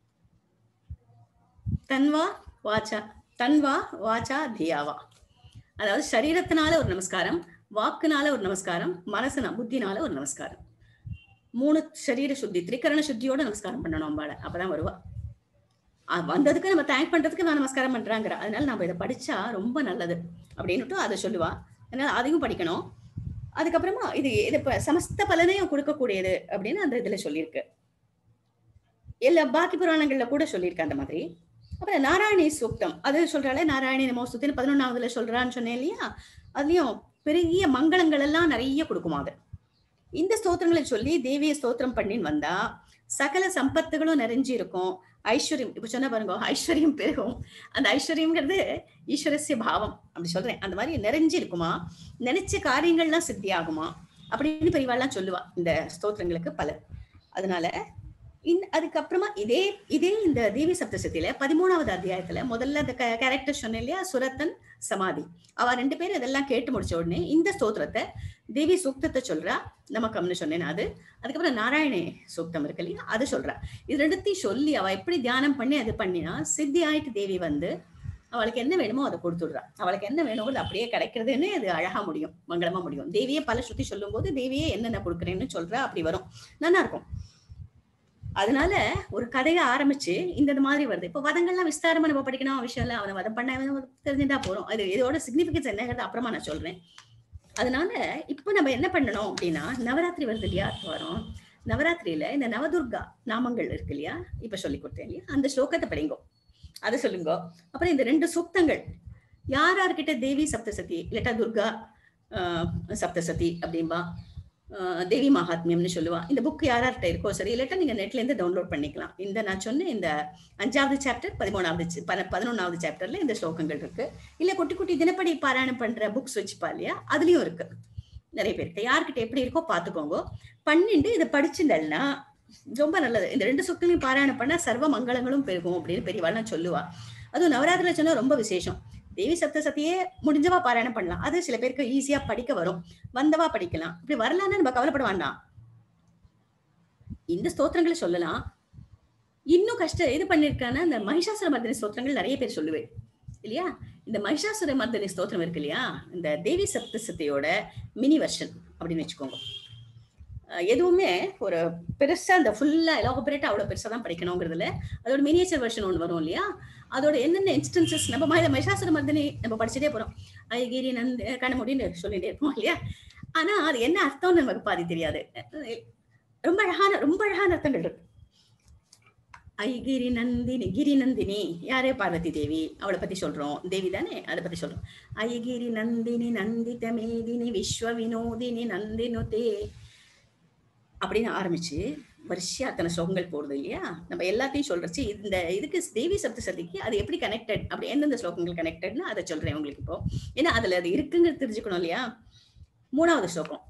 தன்வா வாச்சா தன்வா வாச்சா தியாவா அதாவது சரீரத்தினால ஒரு நமஸ்காரம் வாக்குனால ஒரு நமஸ்காரம் மனசுனா புத்தினால ஒரு நமஸ்காரம் மூணு சரீர சுத்தி திரிகரண சுத்தியோட நமஸ்காரம் பண்ணணும் அம்பாளை அப்பதான் வருவா அஹ் வந்ததுக்கு நம்ம தேங்க் பண்றதுக்கு நான் நமஸ்காரம் பண்றாங்கிற அதனால நம்ம இதை படிச்சா ரொம்ப நல்லது அப்படின்னுட்டு அதை சொல்லுவா அதனால அதையும் படிக்கணும் அதுக்கப்புறமா இது இது இப்ப சமஸ்த பலனையும் கொடுக்கக்கூடியது அப்படின்னு அந்த இதுல சொல்லியிருக்கு எல்லா பாக்கி புராணங்கள்ல கூட சொல்லியிருக்கு அந்த மாதிரி அப்புறம் நாராயணி சூக்தம் அது சொல்றாளே நாராயணி நமோ சுத்தின்னு பதினொன்னாவதுல சொல்றான்னு சொன்னேன் இல்லையா அதுலயும் பெரிய மங்களங்கள் எல்லாம் நிறைய கொடுக்குமா அது இந்த ஸ்தோத்திரங்களை சொல்லி தேவிய ஸ்தோத்திரம் பண்ணின்னு வந்தா சகல சம்பத்துகளும் நிறைஞ்சு இருக்கும் ஐஸ்வர்யம் இப்ப சொன்ன பாருங்க ஐஸ்வர்யம் பெருகும் அந்த ஐஸ்வர்யம்ங்கிறது ஈஸ்வரஸ்ய பாவம் அப்படி சொல்றேன் அந்த மாதிரி நிறைஞ்சு இருக்குமா நினைச்ச காரியங்கள்லாம் சித்தி ஆகுமா அப்படின்னு பெரியவாள்லாம் சொல்லுவா இந்த ஸ்தோத்திரங்களுக்கு பலர் அதனால இன் அதுக்கப்புறமா இதே இதே இந்த தேவி சப்தசத்தில பதிமூணாவது அத்தியாயத்துல முதல்ல அந்த கேரக்டர் சொன்னேன் இல்லையா சுரத்தன் சமாதி அவ ரெண்டு பேரும் இதெல்லாம் கேட்டு முடிச்ச உடனே இந்த ஸ்தோத்திரத்தை தேவி சூக்தத்தை சொல்றா நமக்கம்னு சொன்னேன் அது அதுக்கப்புறம் நாராயணி சூக்தம் இருக்கு இல்லையா அது சொல்றா இது ரெண்டுத்தையும் சொல்லி அவ எப்படி தியானம் பண்ணி அது பண்ணினா சித்தி ஆயிட்டு தேவி வந்து அவளுக்கு என்ன வேணுமோ அதை கொடுத்துடுறா அவளுக்கு என்ன வேணுமோ அப்படியே கிடைக்கிறதுன்னு அது அழகா முடியும் மங்களமா முடியும் தேவியே பல சுத்தி சொல்லும் போது தேவியே என்னென்ன கொடுக்குறேன்னு சொல்றா அப்படி வரும் நல்லா இருக்கும் அதனால ஒரு கதையை ஆரம்பிச்சு இந்த மாதிரி வருது இப்போ வதங்கள்லாம் விஸ்தாரமா நம்ம படிக்கணும் அவசியம் இல்லை அவனை வதம் பண்ண அவனை தெரிஞ்சுட்டா போறோம் அது இதோட சிக்னிபிகன்ஸ் என்னங்கிறது அப்புறமா நான் சொல்றேன் அதனால இப்போ நம்ம என்ன பண்ணணும் அப்படின்னா நவராத்திரி வருது இல்லையா வரும் நவராத்திரியில இந்த நவதுர்கா நாமங்கள் இருக்கு இல்லையா இப்ப சொல்லி கொடுத்தேன் இல்லையா அந்த ஸ்லோகத்தை படிங்கோ அதை சொல்லுங்க அப்புறம் இந்த ரெண்டு சூக்தங்கள் யார் யார்கிட்ட தேவி சப்தசதி இல்லாட்டா துர்கா ஆஹ், சப்தசதி அப்படிம்பா ஆஹ், தேவி மகாத்மியம்னு சொல்லுவா இந்த புக் யார் யார்கிட்ட இருக்கோ சரி இல்லாட்டா நீங்க நெட்ல இருந்து டவுன்லோட் பண்ணிக்கலாம் இந்த நான் சொன்ன இந்த அஞ்சாவது சாப்டர் பதிமூணாவது சி- பத- பதினொன்னாவது சாப்டர்ல இந்த ஸ்லோகங்கள் இருக்கு இல்ல குட்டி குட்டி தினப்படி பாராயணம் பண்ற புக்ஸ் வச்சுப்பா இல்லையா அதுலயும் இருக்கு நிறைய பேருக்கு யார்கிட்ட எப்படி இருக்கோ பாத்துக்கோங்க பண்ணிட்டு இதை படிச்சுட்டல்னா ரொம்ப நல்லது இந்த ரெண்டு சொற்களையும் பாராயணம் பண்ணா சர்வ மங்களங்களும் பெருகும் அப்படின்னு பெரியவாள்லாம் சொல்லுவா அதுவும் நவராத்திரில சொன்னா ரொம்ப விசேஷம் தேவி சப்தசதியே முடிஞ்சவா பாராயணம் பண்ணலாம் அது சில பேருக்கு ஈஸியா படிக்க வரும் வந்தவா படிக்கலாம் இப்படி வரலான்னு நம்ம கவலைப்பட வேண்டாம் இந்த ஸ்தோத்திரங்களை சொல்லலாம் இன்னும் கஷ்ட இது பண்ணிருக்கான இந்த மகிஷாசுர மர்தினி ஸ்தோத்திரங்கள் நிறைய பேர் சொல்லுவேன் இல்லையா இந்த மகிஷாசுர மர்தினி ஸ்தோத்திரம் இருக்கு இல்லையா இந்த தேவி சப்தசதியோட மினி வெர்ஷன் அப்படின்னு வச்சுக்கோங்க அஹ் எதுவுமே ஒரு பெருசா இந்த ஃபுல்லா எலாபரேட்டா அவ்வளவு பெருசா தான் படிக்கணுங்கிறதுல அதோட மினியேச்சர் வெர்ஷன் ஒன்று வரும் இல்லையா அதோட என்னென்ன இன்ஸ்டன்சஸ் நம்ம ம- மகிஷாசுர மர்தினி நம்ம படிச்சுட்டே போறோம் ஐகிரி நந்த் கண்ண முடின்னு சொல்லிட்டே இருப்போம் இல்லையா ஆனா அது என்ன அர்த்தம்னு நமக்கு பாதி தெரியாது அஹ் ரொம்ப அழகான ரொம்ப அழகான அர்த்தங்கள் இருக்கு ஐகிரி நந்தினி கிரி நந்தினி யாரே பார்வதி தேவி அவளை பத்தி சொல்றோம் தேவி தானே அதை பத்தி சொல்றோம் ஐகிரி நந்தினி நந்தித மேதினி விஸ்வ வினோதினி நந்தினுதே அப்படின்னு ஆரம்பிச்சு வரிசையா அத்தனை ஸ்லோகங்கள் போடுது இல்லையா நம்ம எல்லாத்தையும் சொல்றச்சு இந்த இதுக்கு தேவி சப்தசதிக்கு அது எப்படி கனெக்டட் அப்படி எந்தெந்த ஸ்லோகங்கள் கனெக்டட்னு அதை சொல்றேன் உங்களுக்கு இப்போ ஏன்னா அதுல அது இருக்குங்கிறது தெரிஞ்சுக்கணும் இல்லையா மூணாவது ஸ்லோகம்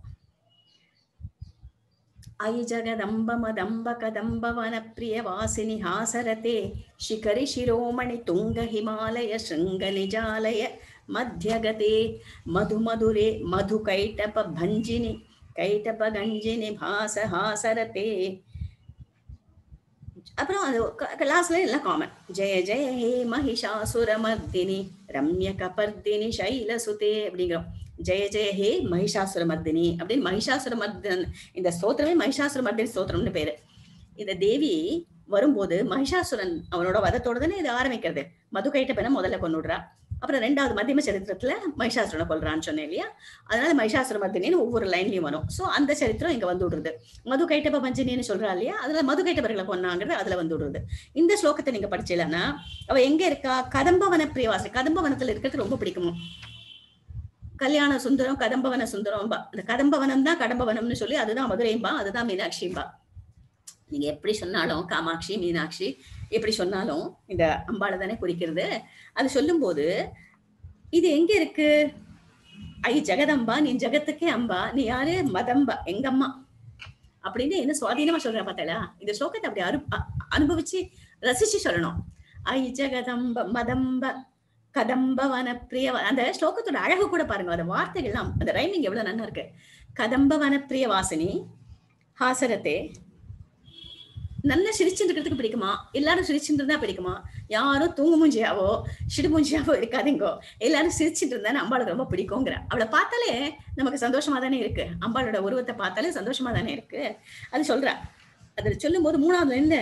ஐ ஜகதம்ப மதம்ப கதம்பவன பிரிய வாசினி ஹாசரதே ಶಿಖರಿ ಶಿರೋಮಣಿ ತುಂಗ ಹಿಮಾಲಯ ಶೃಂಗ ನಿಜಾಲಯ ಮಧ್ಯಗತೆ ಮಧು ಮಧುರೆ ಮಧು ಕೈಟಪ ಭಂಜಿನಿ ಕೈಟಪ ಗಂಜಿನಿ ಭಾಸ ಹಾಸರತೆ அப்புறம் அது லாஸ்ட்ல எல்லாம் காமன் ஜெய ஜெய ஹே மகிஷாசுர மர்தினி ரம்ய கபர்தினி சைலசுதே அப்படிங்கிறோம் ஜெய ஜெய ஹே மகிஷாசுர மர்தினி அப்படின்னு மகிஷாசுர மர்தன் இந்த ஸ்தோத்திரமே மகிஷாசுர மர்தினி ஸ்தோத்திரம்னு பேரு இந்த தேவி வரும்போது மகிஷாசுரன் அவனோட வதத்தோட தானே இது ஆரம்பிக்கிறது மது கைட்டப்பன முதல்ல கொண்டுடுறா அப்புறம் ரெண்டாவது மத்தியம சரித்திரத்துல மகிஷாசுரனை கொல்றான்னு சொன்னேன் இல்லையா அதனால மகிஷாசுர மர்தினின்னு ஒவ்வொரு லைன்லயும் வரும் சோ அந்த சரித்திரம் இங்க வந்து விடுறது மது கைட்டப்ப பஞ்சனின்னு சொல்றா இல்லையா அதுல மது கைட்டவர்களை கொன்னாங்கிறது அதுல வந்து விடுறது இந்த ஸ்லோகத்தை நீங்க படிச்சீங்கன்னா அவ எங்க இருக்கா கதம்பவன பிரியவாசி கதம்பவனத்துல இருக்கிறது ரொம்ப பிடிக்குமோ கல்யாண சுந்தரம் கதம்பவன சுந்தரம் அந்த கதம்பவனம் தான் கடம்பவனம்னு சொல்லி அதுதான் மதுரைம்பா அதுதான் மீனாட்சிம்பா நீங்க எப்படி சொன்னாலும் காமாட்சி மீனாட்சி எப்படி சொன்னாலும் இந்த அம்பாளை தானே குறிக்கிறது அது சொல்லும்போது இது எங்க இருக்கு ஐ ஜெகதம்பா நீ ஜெகத்துக்கே அம்பா நீ யாரு மதம்பா எங்க அம்மா அப்படின்னு என்ன சுவாதீனமா சொல்ற பார்த்தல இந்த ஸ்லோகத்தை அப்படி அரு அ- அனுபவிச்சு ரசிச்சு சொல்லணும் ஐ ஜெகதம்ப மதம்ப கதம்பவன பிரிய அந்த ஸ்லோகத்தோட அழகு கூட பாருங்க அந்த வார்த்தைகள்லாம் அந்த ரைமிங் எவ்வளவு நல்லா இருக்கு கதம்பவன பிரிய வாசினி ஹாசரத்தே நல்லா சிரிச்சுட்டு இருக்கிறதுக்கு பிடிக்குமா எல்லாரும் சிரிச்சுட்டு இருந்தா பிடிக்குமா யாரும் தூங்கு மூஞ்சியாவோ சிடு மூஞ்சியாவோ இருக்காதீங்கோ எல்லாரும் சிரிச்சுட்டு இருந்தா அம்பாளுக்கு ரொம்ப பிடிக்குங்கிற அவளை பார்த்தாலே நமக்கு சந்தோஷமா தானே இருக்கு அம்பாளோட உருவத்தை பார்த்தாலே சந்தோஷமா தானே இருக்கு அது சொல்றா அது சொல்லும் போது மூணாவது லைன்ல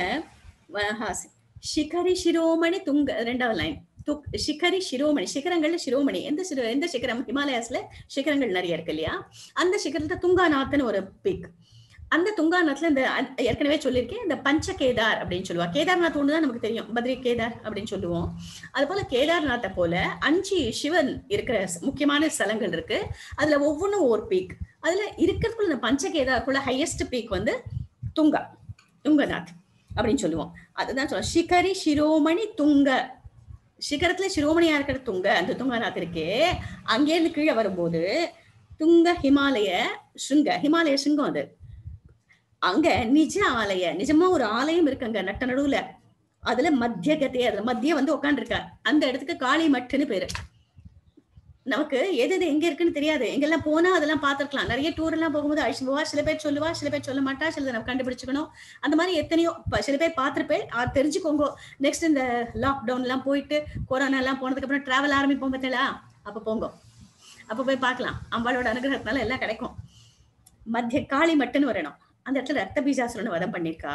சிகரி சிரோமணி துங்க ரெண்டாவது லைன் துக் சிகரி சிரோமணி சிகரங்கள்ல சிரோமணி எந்த சிறு எந்த சிகரம் ஹிமாலயாஸ்ல சிகரங்கள் நிறைய இருக்கு இல்லையா அந்த சிகரத்துல துங்காநாத்னு ஒரு பீக் அந்த துங்காநாத்ல இந்த அ- ஏற்கனவே சொல்லியிருக்கேன் இந்த பஞ்ச கேதார் அப்படின்னு சொல்லுவா கேதார்நாத் ஒன்று தான் நமக்கு தெரியும் பத்ரி கேதார் அப்படின்னு சொல்லுவோம் அது போல கேதார்நாத்தை போல அஞ்சு சிவன் இருக்கிற ஸ்- முக்கியமான ஸ்தலங்கள் இருக்கு அதுல ஒவ்வொன்றும் ஒரு பீக் அதுல இருக்கிறதுக்குள்ள இந்த பஞ்ச கேதாருக்குள்ள ஹையஸ்ட் பீக் வந்து துங்கா துங்கநாத் அப்படின்னு சொல்லுவோம் அதுதான் சொல்லுவோம் சிகரி சிரோமணி துங்க சிகரத்துல சிரோமணியா இருக்கிற துங்க அந்த துங்கநாத் இருக்கே அங்கேருந்து கீழே வரும்போது துங்க ஹிமாலய சிருங்க ஹிமாலய சிங்கம் அது அங்க நிஜ ஆலய நிஜமா ஒரு ஆலயம் இருக்கு அங்க நட்ட நடுவுல அதுல மத்திய கதை அதுல மத்திய வந்து உட்காந்துருக்கா அந்த இடத்துக்கு காளி மட்டுன்னு பேரு நமக்கு எது எது எங்க இருக்குன்னு தெரியாது எங்கெல்லாம் போனா அதெல்லாம் பார்த்திருக்கலாம் நிறைய டூர் எல்லாம் போகும்போது அழிச்சு போவா சில பேர் சொல்லுவா சில பேர் சொல்ல மாட்டா சிலதை நம்ம கண்டுபிடிச்சுக்கணும் அந்த மாதிரி எத்தனையோ ப- சில பேர் பார்த்திருப்பேன் ஆ, தெரிஞ்சுக்கோங்க நெக்ஸ்ட் இந்த லாக்டவுன் எல்லாம் போயிட்டு கொரோனா எல்லாம் போனதுக்கு அப்புறம் டிராவல் ஆரம்பிப்போம் பார்த்தீங்களா அப்ப போங்க அப்ப போய் பார்க்கலாம் அம்பாளோட அனுகிரகத்தினால எல்லாம் கிடைக்கும் மத்திய காளி மட்டுன்னு வரணும் அந்த இடத்துல ரத்த பீஜாசுரனை வதம் பண்ணிருக்கா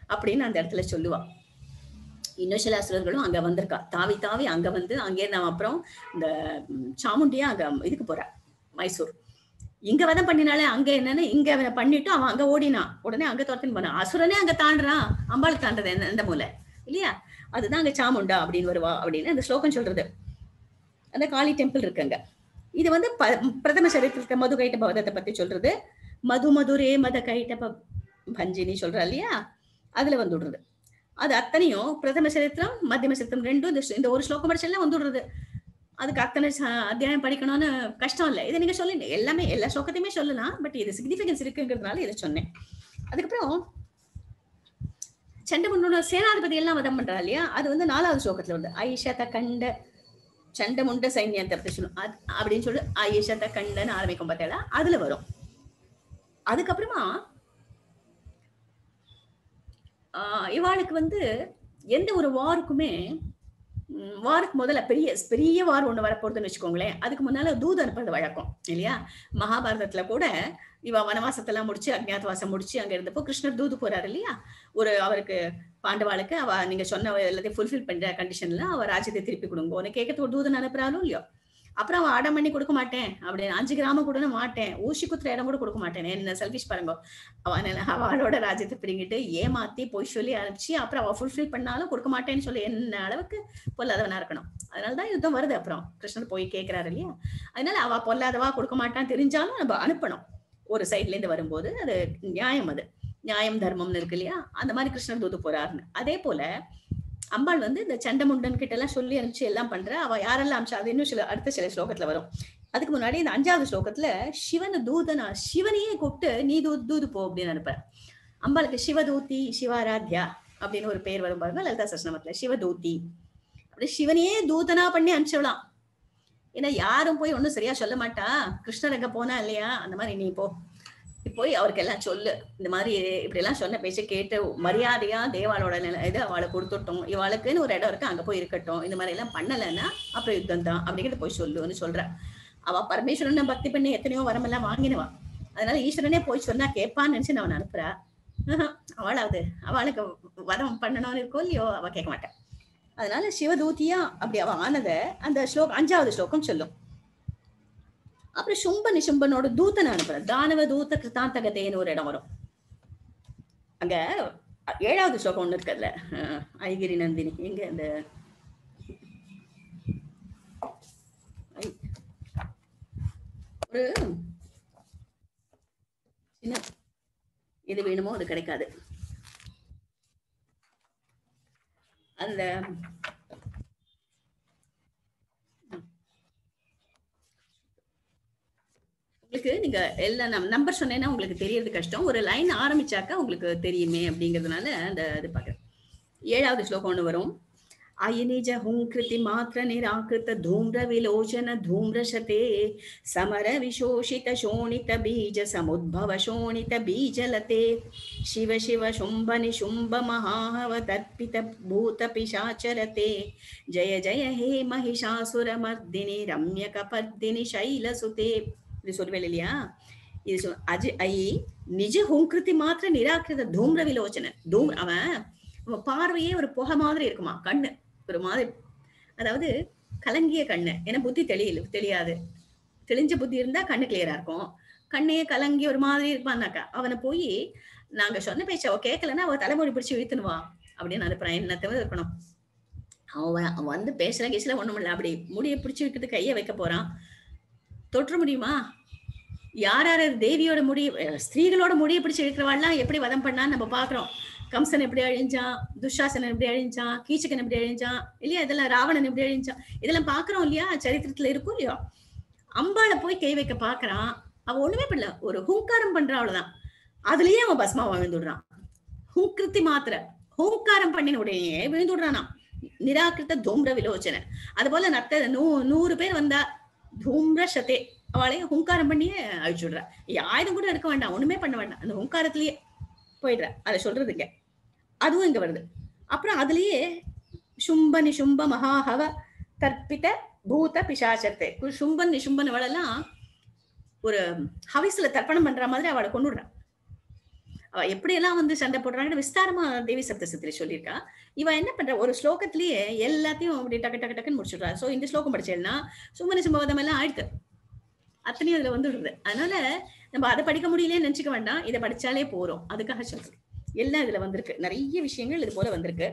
அப்படின்னு அந்த இடத்துல சொல்லுவா இன்னும் சில அசுரர்களும் அங்க வந்திருக்கா தாவி தாவி அங்க வந்து அங்கே நான் அப்புறம் இந்த ம், சாமுண்டியா அங்க இதுக்கு போறா மைசூர் இங்க வதம் பண்ணினாலே அங்க என்னன்னு இங்க அவனை பண்ணிட்டு அவன் அங்க ஓடினான் உடனே அங்க துரத்துன்னு போனான் அசுரனே அங்க தாண்டுறான் அம்பாள் தாண்டது என்ன எந்த மூலை இல்லையா அதுதான் அங்க சாமுண்டா அப்படின்னு வருவா அப்படின்னு அந்த ஸ்லோகம் சொல்றது அந்த காளி டெம்பிள் இருக்குங்க இது வந்து ப- பிரதம சரித்திரத்துல மது கைட்ட பவதத்தை பத்தி சொல்றது மது மதுரே மத கைட்ட ப- பஞ்சினி சொல்றா இல்லையா அதுல வந்துடுறது அது அத்தனையும் பிரதம சரித்திரம் மத்தியம சரித்திரம் ரெண்டும் இந்த இந்த ஒரு ஸ்லோகம் படிச்செல்லாம் வந்துடுறது அதுக்கு அத்தனை ச- அத்தியாயம் படிக்கணும்னு கஷ்டம் இல்லை இதை நீங்க சொல்லுங்க எல்லாமே எல்லா ஸ்லோகத்தையுமே சொல்லலாம் பட் இது சிக்னிஃபிகன்ஸ் இருக்குங்கிறதுனால இதை சொன்னேன் அதுக்கப்புறம் சண்டமுண்டோட சேனாதிபதி எல்லாம் வதம் பண்றா இல்லையா அது வந்து நாலாவது ஸ்லோகத்துல வந்து ஐஷத கண்ட சண்டமுண்ட சைன்யத்தை பத்தி சொல்லும் அது- அப்படின்னு சொல்லி ஐஷத கண்டன்னு ஆரம்பிக்கும் பார்த்தா அதுல வரும் அதுக்கப்புறமா ஆஹ் இவாளுக்கு வந்து எந்த ஒரு வாருக்குமே ம், வாருக்கு முதல்ல பெரிய பெரிய வார் ஒண்ணு வரப்போகுதுன்னு வச்சுக்கோங்களேன் அதுக்கு முன்னால தூது அனுப்புறது வழக்கம் இல்லையா மகாபாரதத்துல கூட இவ வனவாசத்தெல்லாம் முடிச்சு அஜ்ஞாதவாசம் முடிச்சு அங்க இருந்தப்போ கிருஷ்ணர் தூது போறாரு இல்லையா ஒரு அவருக்கு பாண்டவாளுக்கு அவ நீங்க சொன்ன எல்லாத்தையும் ஃபுல்ஃபில் பண்ற கண்டிஷன்ல அவ ராஜ்யத்தை திருப்பி கொடுங்க உனக்கு கேட்கறது ஒரு தூதன் அனுப்புறாலும் இல்லையோ அப்புறம் அவன் அடம் பண்ணி கொடுக்க மாட்டேன் அப்படின்னு அஞ்சு கிராமம் கூட நான் மாட்டேன் ஊசி குத்துற இடம் கூட கொடுக்க மாட்டேன் என்ன செல்ஃபிஷ் பாருங்க அவன் அவளோட ராஜ்யத்தை பிடிங்கிட்டு ஏமாத்தி பொய் சொல்லி அனுப்பிச்சு அப்புறம் அவ ஃபுல்ஃபில் பண்ணாலும் கொடுக்க மாட்டேன்னு சொல்லி என்ன அளவுக்கு பொல்லாதவனா இருக்கணும் அதனாலதான் யுத்தம் வருது அப்புறம் கிருஷ்ணர் போய் கேட்கிறாரு இல்லையா அதனால அவ பொல்லாதவா கொடுக்க மாட்டான் தெரிஞ்சாலும் நம்ம அனுப்பணும் ஒரு சைட்ல இருந்து வரும்போது அது நியாயம் அது நியாயம் தர்மம்னு இருக்கு இல்லையா அந்த மாதிரி கிருஷ்ணர் தூது போறாருன்னு அதே போல அம்பாள் வந்து இந்த சண்டமுண்டன் கிட்ட எல்லாம் சொல்லி அனுப்பிச்சு எல்லாம் பண்ற அவ யாரெல்லாம் அமிச்சா அது இன்னும் சில அடுத்த சில ஸ்லோகத்துல வரும் அதுக்கு முன்னாடி இந்த அஞ்சாவது ஸ்லோகத்துல சிவன் தூதனா சிவனையே கூப்பிட்டு நீ தூ தூது போ அப்படின்னு அனுப்புற அம்பாளுக்கு சிவதூதி சிவாராத்யா அப்படின்னு ஒரு பேர் வரும் பாருங்க லலிதா சஸ்னமத்துல சிவதூதி அப்படி சிவனையே தூதனா பண்ணி அனுப்பிச்சவளாம் ஏன்னா யாரும் போய் ஒண்ணும் சரியா சொல்ல மாட்டா கிருஷ்ணர் எங்க போனா இல்லையா அந்த மாதிரி நீ போ நீ போய் அவருக்கு எல்லாம் சொல்லு இந்த மாதிரி இப்படி எல்லாம் சொன்ன பேச்ச கேட்டு மரியாதையா தேவாளோட நில இது அவளை கொடுத்துட்டோம் இவளுக்குன்னு ஒரு இடம் இருக்கு அங்க போய் இருக்கட்டும் இந்த மாதிரி எல்லாம் பண்ணலைன்னா அப்புறம் யுத்தம் தான் அப்படிங்கிறத போய் சொல்லுன்னு சொல்ற அவ பரமேஸ்வரனை பக்தி பண்ணி எத்தனையோ வரமெல்லாம் வாங்கினவா அதனால ஈஸ்வரனே போய் சொன்னா கேட்பான்னு நினைச்சு அவன் அனுப்புறா ஆஹா, அவளாவது அவளுக்கு வதம் பண்ணணும்னு இருக்கோ இல்லையோ அவ கேட்க மாட்டா அதனால சிவதூதியா அப்படி அவ ஆனத அந்த ஸ்லோகம் அஞ்சாவது ஸ்லோகம் சொல்லும் அப்புறம் சும்ப நிசும்பனோட தூத்தனை அனுப்புற தானவ தூத்த கிருத்தாந்தகதேன்னு ஒரு இடம் வரும் அங்க ஏழாவது ஸ்லோகம் ஒண்ணு இருக்குல்ல அஹ், ஐகிரி நந்தினி எங்க இந்த ஐ. ஒரு சின்ன எது வேணுமோ அது கிடைக்காது அந்த உங்களுக்கு நீங்க எல்லா நம்பர் சொன்னேன்னா உங்களுக்கு தெரியறது கஷ்டம் ஒரு லைன் ஆரம்பிச்சாக்கா உங்களுக்கு தெரியுமே அப்படிங்கிறதுனால அந்த இது பாக்குறேன் ஏழாவது ஸ்லோகம் ஒண்ணு வரும் அயனிஜ ஹுங்கிருதி மாத்திர நிராகிருத தூம்ர விலோச்சன தூம்ரசதே ಸಮರ ವಿಶೋಷಿತ ಶೋಣಿತ ಬೀಜ ಸಮುದ್ಭವ ಶೋಣಿತ ಬೀಜಲತೆ ಶಿವ ಶಿವ ಶುಂಭ ನಿಶುಂಭ ಮಹಾಹವ ತರ್ಪಿತ ಭೂತ ಪಿಶಾಚರತೆ ಜಯ ಜಯ ಹೇ ಮಹಿಷಾಸುರ ಮರ್ದಿನಿ ರಮ್ಯ ಕಪರ್ದಿನಿ ಶೈಲಸುತೆ இது சொல்வேன் இல்லையா இது சொல் அஜி ஐ நிஜ ஹுங்கிருதி மாத்திர நிராகிருத தூம்ர விலோச்சன தூம் அவன் அவன் பார்வையே ஒரு புகை மாதிரி இருக்குமா கண்ணு ஒரு மாதிரி அதாவது கலங்கிய கண்ணு ஏன்னா புத்தி தெளியல தெரியாது தெளிஞ்ச புத்தி இருந்தா கண்ணு கிளியரா இருக்கும் கண்ணே கலங்கி ஒரு மாதிரி இருப்பான்னாக்கா அவனை போய் நாங்க சொன்ன பேச்ச அவ கேட்கலன்னா அவ தலைமுடி பிடிச்சு இழுத்துனுவா அப்படின்னு அனுப்புறான் என்ன தவிர இருக்கணும் அவன் அவன் வந்து பேசுற கேசுல ஒண்ணும் இல்ல அப்படி முடியை பிடிச்சு வைக்கிறது கைய வைக்க போறான் தொற்ற முடியுமா யார் யார் தேவியோட முடி அஹ் ஸ்திரீகளோட முடியை பிடிச்சு இழுக்கிறவாள்லாம் எப்படி வதம் பண்ணான்னு நம்ம பாக்குறோம் கம்சன் எப்படி அழிஞ்சான் துஷாசனன் எப்படி அழிஞ்சான் கீச்சகன் எப்படி அழிஞ்சான் இல்லையா இதெல்லாம் ராவணன் எப்படி அழிஞ்சான் இதெல்லாம் பாக்குறோம் இல்லையா சரித்திரத்துல இருக்கும் இல்லையா அம்பாளை போய் கை வைக்க பாக்குறான் அவன் ஒண்ணுமே பண்ணல ஒரு ஹுங்காரம் பண்றான் அவ்வளவுதான் அதுலயே அவன் பஸ்மா விழுந்துடுறான் ஹுங்கிருத்தி மாத்திர ஹூங்காரம் பண்ணின உடனே விழுந்துடுறானா நிராகிருத்த தூம்ர விலோச்சனை அது போல நத்த நூ நூறு பேர் வந்தா தூம்ர சதே அவளையும் ஹுங்காரம் பண்ணியே அழிச்சுடுறா ஆயுதம் கூட எடுக்க வேண்டாம் ஒண்ணுமே பண்ண வேண்டாம் அந்த ஹுங்காரத்திலேயே போயிடுற அதை சொல்றதுங்க அதுவும் இங்க வருது அப்புறம் அதுலயே சும்ப நிசும்ப மகாஹவ தற்பித பூத பிசாச்சத்தை சும்பன் நிசும்பன் அவளெல்லாம் ஒரு ஹவிஸ்ல தர்ப்பணம் பண்ற மாதிரி அவளை கொண்டுடுறான் அவ எப்படியெல்லாம் வந்து சண்டை போடுறாங்கன்னு விஸ்தாரமா தேவி சப்தசத்தில சொல்லியிருக்கா இவ என்ன பண்ற ஒரு ஸ்லோகத்திலேயே எல்லாத்தையும் அப்படி டக்கு டக்கு டக்குன்னு முடிச்சுடுறா சோ இந்த ஸ்லோகம் படிச்சேன்னா சுமன சம்பவதம் எல்லாம் ஆயிடுது அத்தனையும் அதுல வந்து விடுது அதனால நம்ம அதை படிக்க முடியலன்னு நினைச்சுக்க வேண்டாம் இதை படிச்சாலே போறோம் அதுக்காக சொல்றேன் எல்லாம் இதுல வந்திருக்கு நிறைய விஷயங்கள் இது போல வந்திருக்கு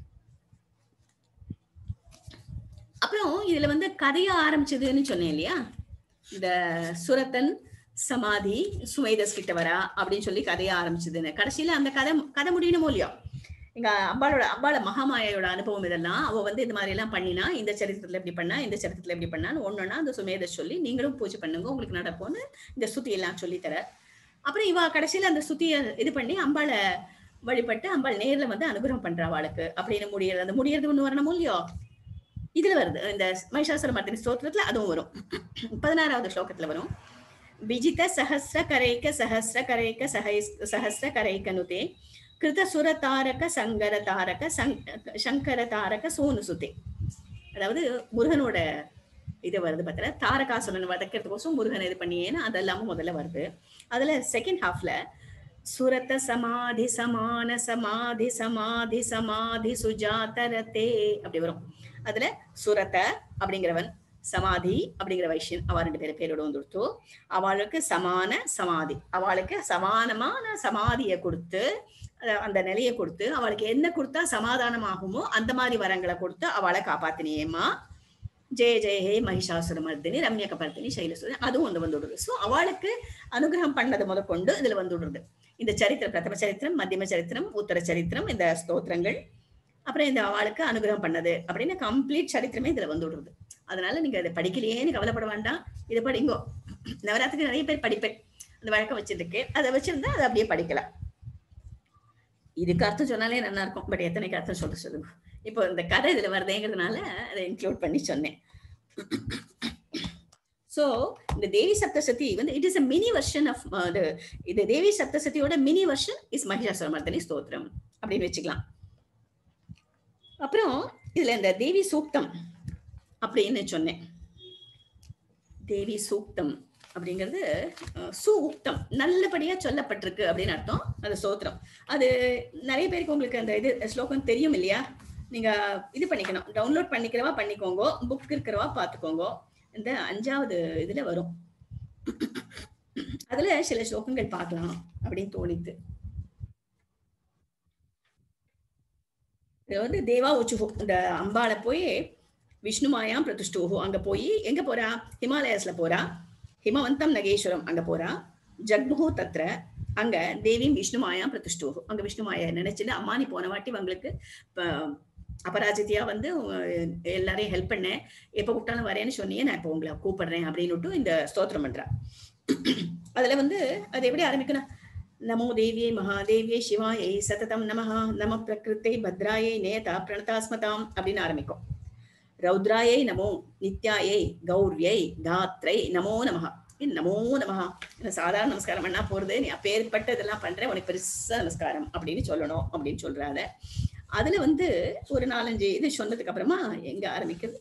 அப்புறம் இதுல வந்து கதைய ஆரம்பிச்சதுன்னு சொன்னேன் இல்லையா இந்த சுரத்தன் சமாதி சுமேதஸ் கிட்ட வரா அப்படின்னு சொல்லி கதைய ஆரம்பிச்சதுன்னு கடைசியில அந்த கதை கதை முடியணுமோ இல்லையோ எங்க அம்பாளோட அம்பாள மகாமாயோட அனுபவம் இதெல்லாம் அவ வந்து இந்த மாதிரி எல்லாம் பண்ணினா இந்த சரித்திரத்துல இப்படி பண்ணா இந்த சரித்திரத்துல இப்படி பண்ணான்னு ஒன்னொன்னா அந்த சுமேதஸ் சொல்லி நீங்களும் பூஜை பண்ணுங்க உங்களுக்கு நடக்கும்னு இந்த சுத்தி எல்லாம் சொல்லி தர அப்புறம் இவ கடைசியில அந்த சுத்திய இது பண்ணி அம்பாளை வழிபட்டு அம்பாள் நேர்ல வந்து அனுகிரகம் பண்றா அவளுக்கு அப்படின்னு முடியறது அந்த முடியறது ஒண்ணு வரணுமோ இல்லையோ இதுல வருது இந்த மகிஷாசுர மர்த்தினி ஸ்தோத்திரத்துல அதுவும் வரும் பதினாறாவது ஸ்லோகத்துல வரும் விஜித சஹசிர கரைக்க சஹசிர கரைக்க சஹை சஹசிர கரைக்க நுதே கிருத சுர தாரக சங்கர தாரக சங்கர தாரக சோனு சுதே அதாவது முருகனோட இது வருது பார்த்தல தாரகாசுரன் வதக்கிறதுக்கோசம் முருகன் இது பண்ணியேன்னு அதெல்லாமும் முதல்ல வருது அதுல செகண்ட் ஹாஃப்ல சுரத்த சமாதி சமான சமாதி சமாதி சமாதி சுஜாதரத்தே அப்படி வரும் அதுல சுரத்த அப்படிங்கிறவன் சமாதி அப்படிங்கிற வைஷ்யன் அவ ரெண்டு பேரும் பேரோட வந்துடுத்து அவளுக்கு சமான சமாதி அவளுக்கு சமானமான சமாதியை கொடுத்து அந்த நிலையை கொடுத்து அவளுக்கு என்ன கொடுத்தா சமாதானமாகுமோ அந்த மாதிரி வரங்களை கொடுத்து அவளை காப்பாத்தினியேமா ஜெய ஜெய ஹே மகிஷாசுர மர்தினி ரம்யக பர்தினி சைலசுரன் அதுவும் வந்து வந்துடுது ஸோ அவளுக்கு அனுகிரகம் பண்ணது முத கொண்டு இதுல வந்துடுறது இந்த சரித்திரம் பிரதம சரித்திரம் மத்தியம சரித்திரம் உத்தர சரித்திரம் இந்த ஸ்தோத்திரங்கள் அப்புறம் இந்த அவளுக்கு அனுகிரகம் பண்ணது அப்படின்னு கம்ப்ளீட் சரித்திரமே இதுல வந்து விடுறது அதனால நீங்க அதை படிக்கலையேன்னு கவலைப்பட வேண்டாம் இதை படிங்கோ நவராத்திரிக்கு நிறைய பேர் படிப்பேன் அந்த வழக்கம் வச்சிருக்கு அதை வச்சிருந்தா அதை அப்படியே படிக்கலாம் இதுக்கு அர்த்தம் சொன்னாலே நல்லா இருக்கும் பட் எத்தனைக்கு அர்த்தம் சொல்ல சொல்லுங்க இப்போ இந்த கதை இதுல வருதேங்கிறதுனால அதை இன்க்ளூட் பண்ணி சொன்னேன் சோ இந்த தேவி சப்தசதி வந்து it is a mini version of இது தேவி சப்தசதியோட mini version is Mahishasura Mardini Stotram அப்படின்னு வச்சுக்கலாம் அப்புறம் இதுல இந்த தேவி சூக்தம் அப்படின்னு சொன்னேன் தேவி சூக்தம் அப்படிங்கிறது சூக்தம் நல்லபடியா சொல்லப்பட்டிருக்கு அப்படின்னு அர்த்தம் அது சோத்திரம் அது நிறைய பேருக்கு உங்களுக்கு அந்த இது ஸ்லோகம் தெரியும் இல்லையா நீங்க இது பண்ணிக்கணும் டவுன்லோட் பண்ணிக்கிறவா பண்ணிக்கோங்க புக் இருக்கிறவா பார்த்துக்கோங்க இந்த அஞ்சாவது இதுல வரும் அதுல சில ஸ்லோகங்கள் பார்க்கலாம் அப்படின்னு தோணித்து இது வந்து தேவா உச்சுஹோ இந்த அம்பாளை போய் விஷ்ணுமாயாம் பிரதிஷ்டோஹோ அங்க போய் எங்க போறா ஹிமாலயஸ்ல போறா ஹிமவந்தம் நகேஸ்வரம் அங்க போறா ஜக்முஹு தத்ர அங்க தேவியும் விஷ்ணுமாயாம் பிரதிஷ்டோஹோ அங்க விஷ்ணுமாயா நினைச்சுட்டு அம்மா நீ போன வாட்டி உங்களுக்கு அபராஜித்தியா வந்து எல்லாரையும் ஹெல்ப் பண்ணேன் எப்ப கூப்பிட்டாலும் வரேன்னு சொன்னியே நான் இப்போ உங்களை கூப்பிடுறேன் அப்படின்னு இந்த ஸ்தோத்திரம் பண்றா அதுல வந்து அது எப்படி ஆரம்பிக்கணும் நமோ தேவியை மகாதேவியை சிவாயை சததம் நமஹா நம பிரகிருத்தை பத்ராயை நேதா பிரணதாஸ்மதாம் அப்படின்னு ஆரம்பிக்கும் ரௌத்ராயை நமோ நித்யாயை கௌர்யை தாத்ரை நமோ நமஹா நமோ நமஹா சாதாரண நமஸ்காரம் பண்ணா போறது நீ அப்பேற்பட்ட இதெல்லாம் பண்றேன் உனக்கு பெருசா நமஸ்காரம் அப்படின்னு சொல்லணும் அப்படின்னு சொல்றாத அதுல வந்து ஒரு நாலஞ்சு இது சொன்னதுக்கு அப்புறமா எங்க ஆரம்பிக்குது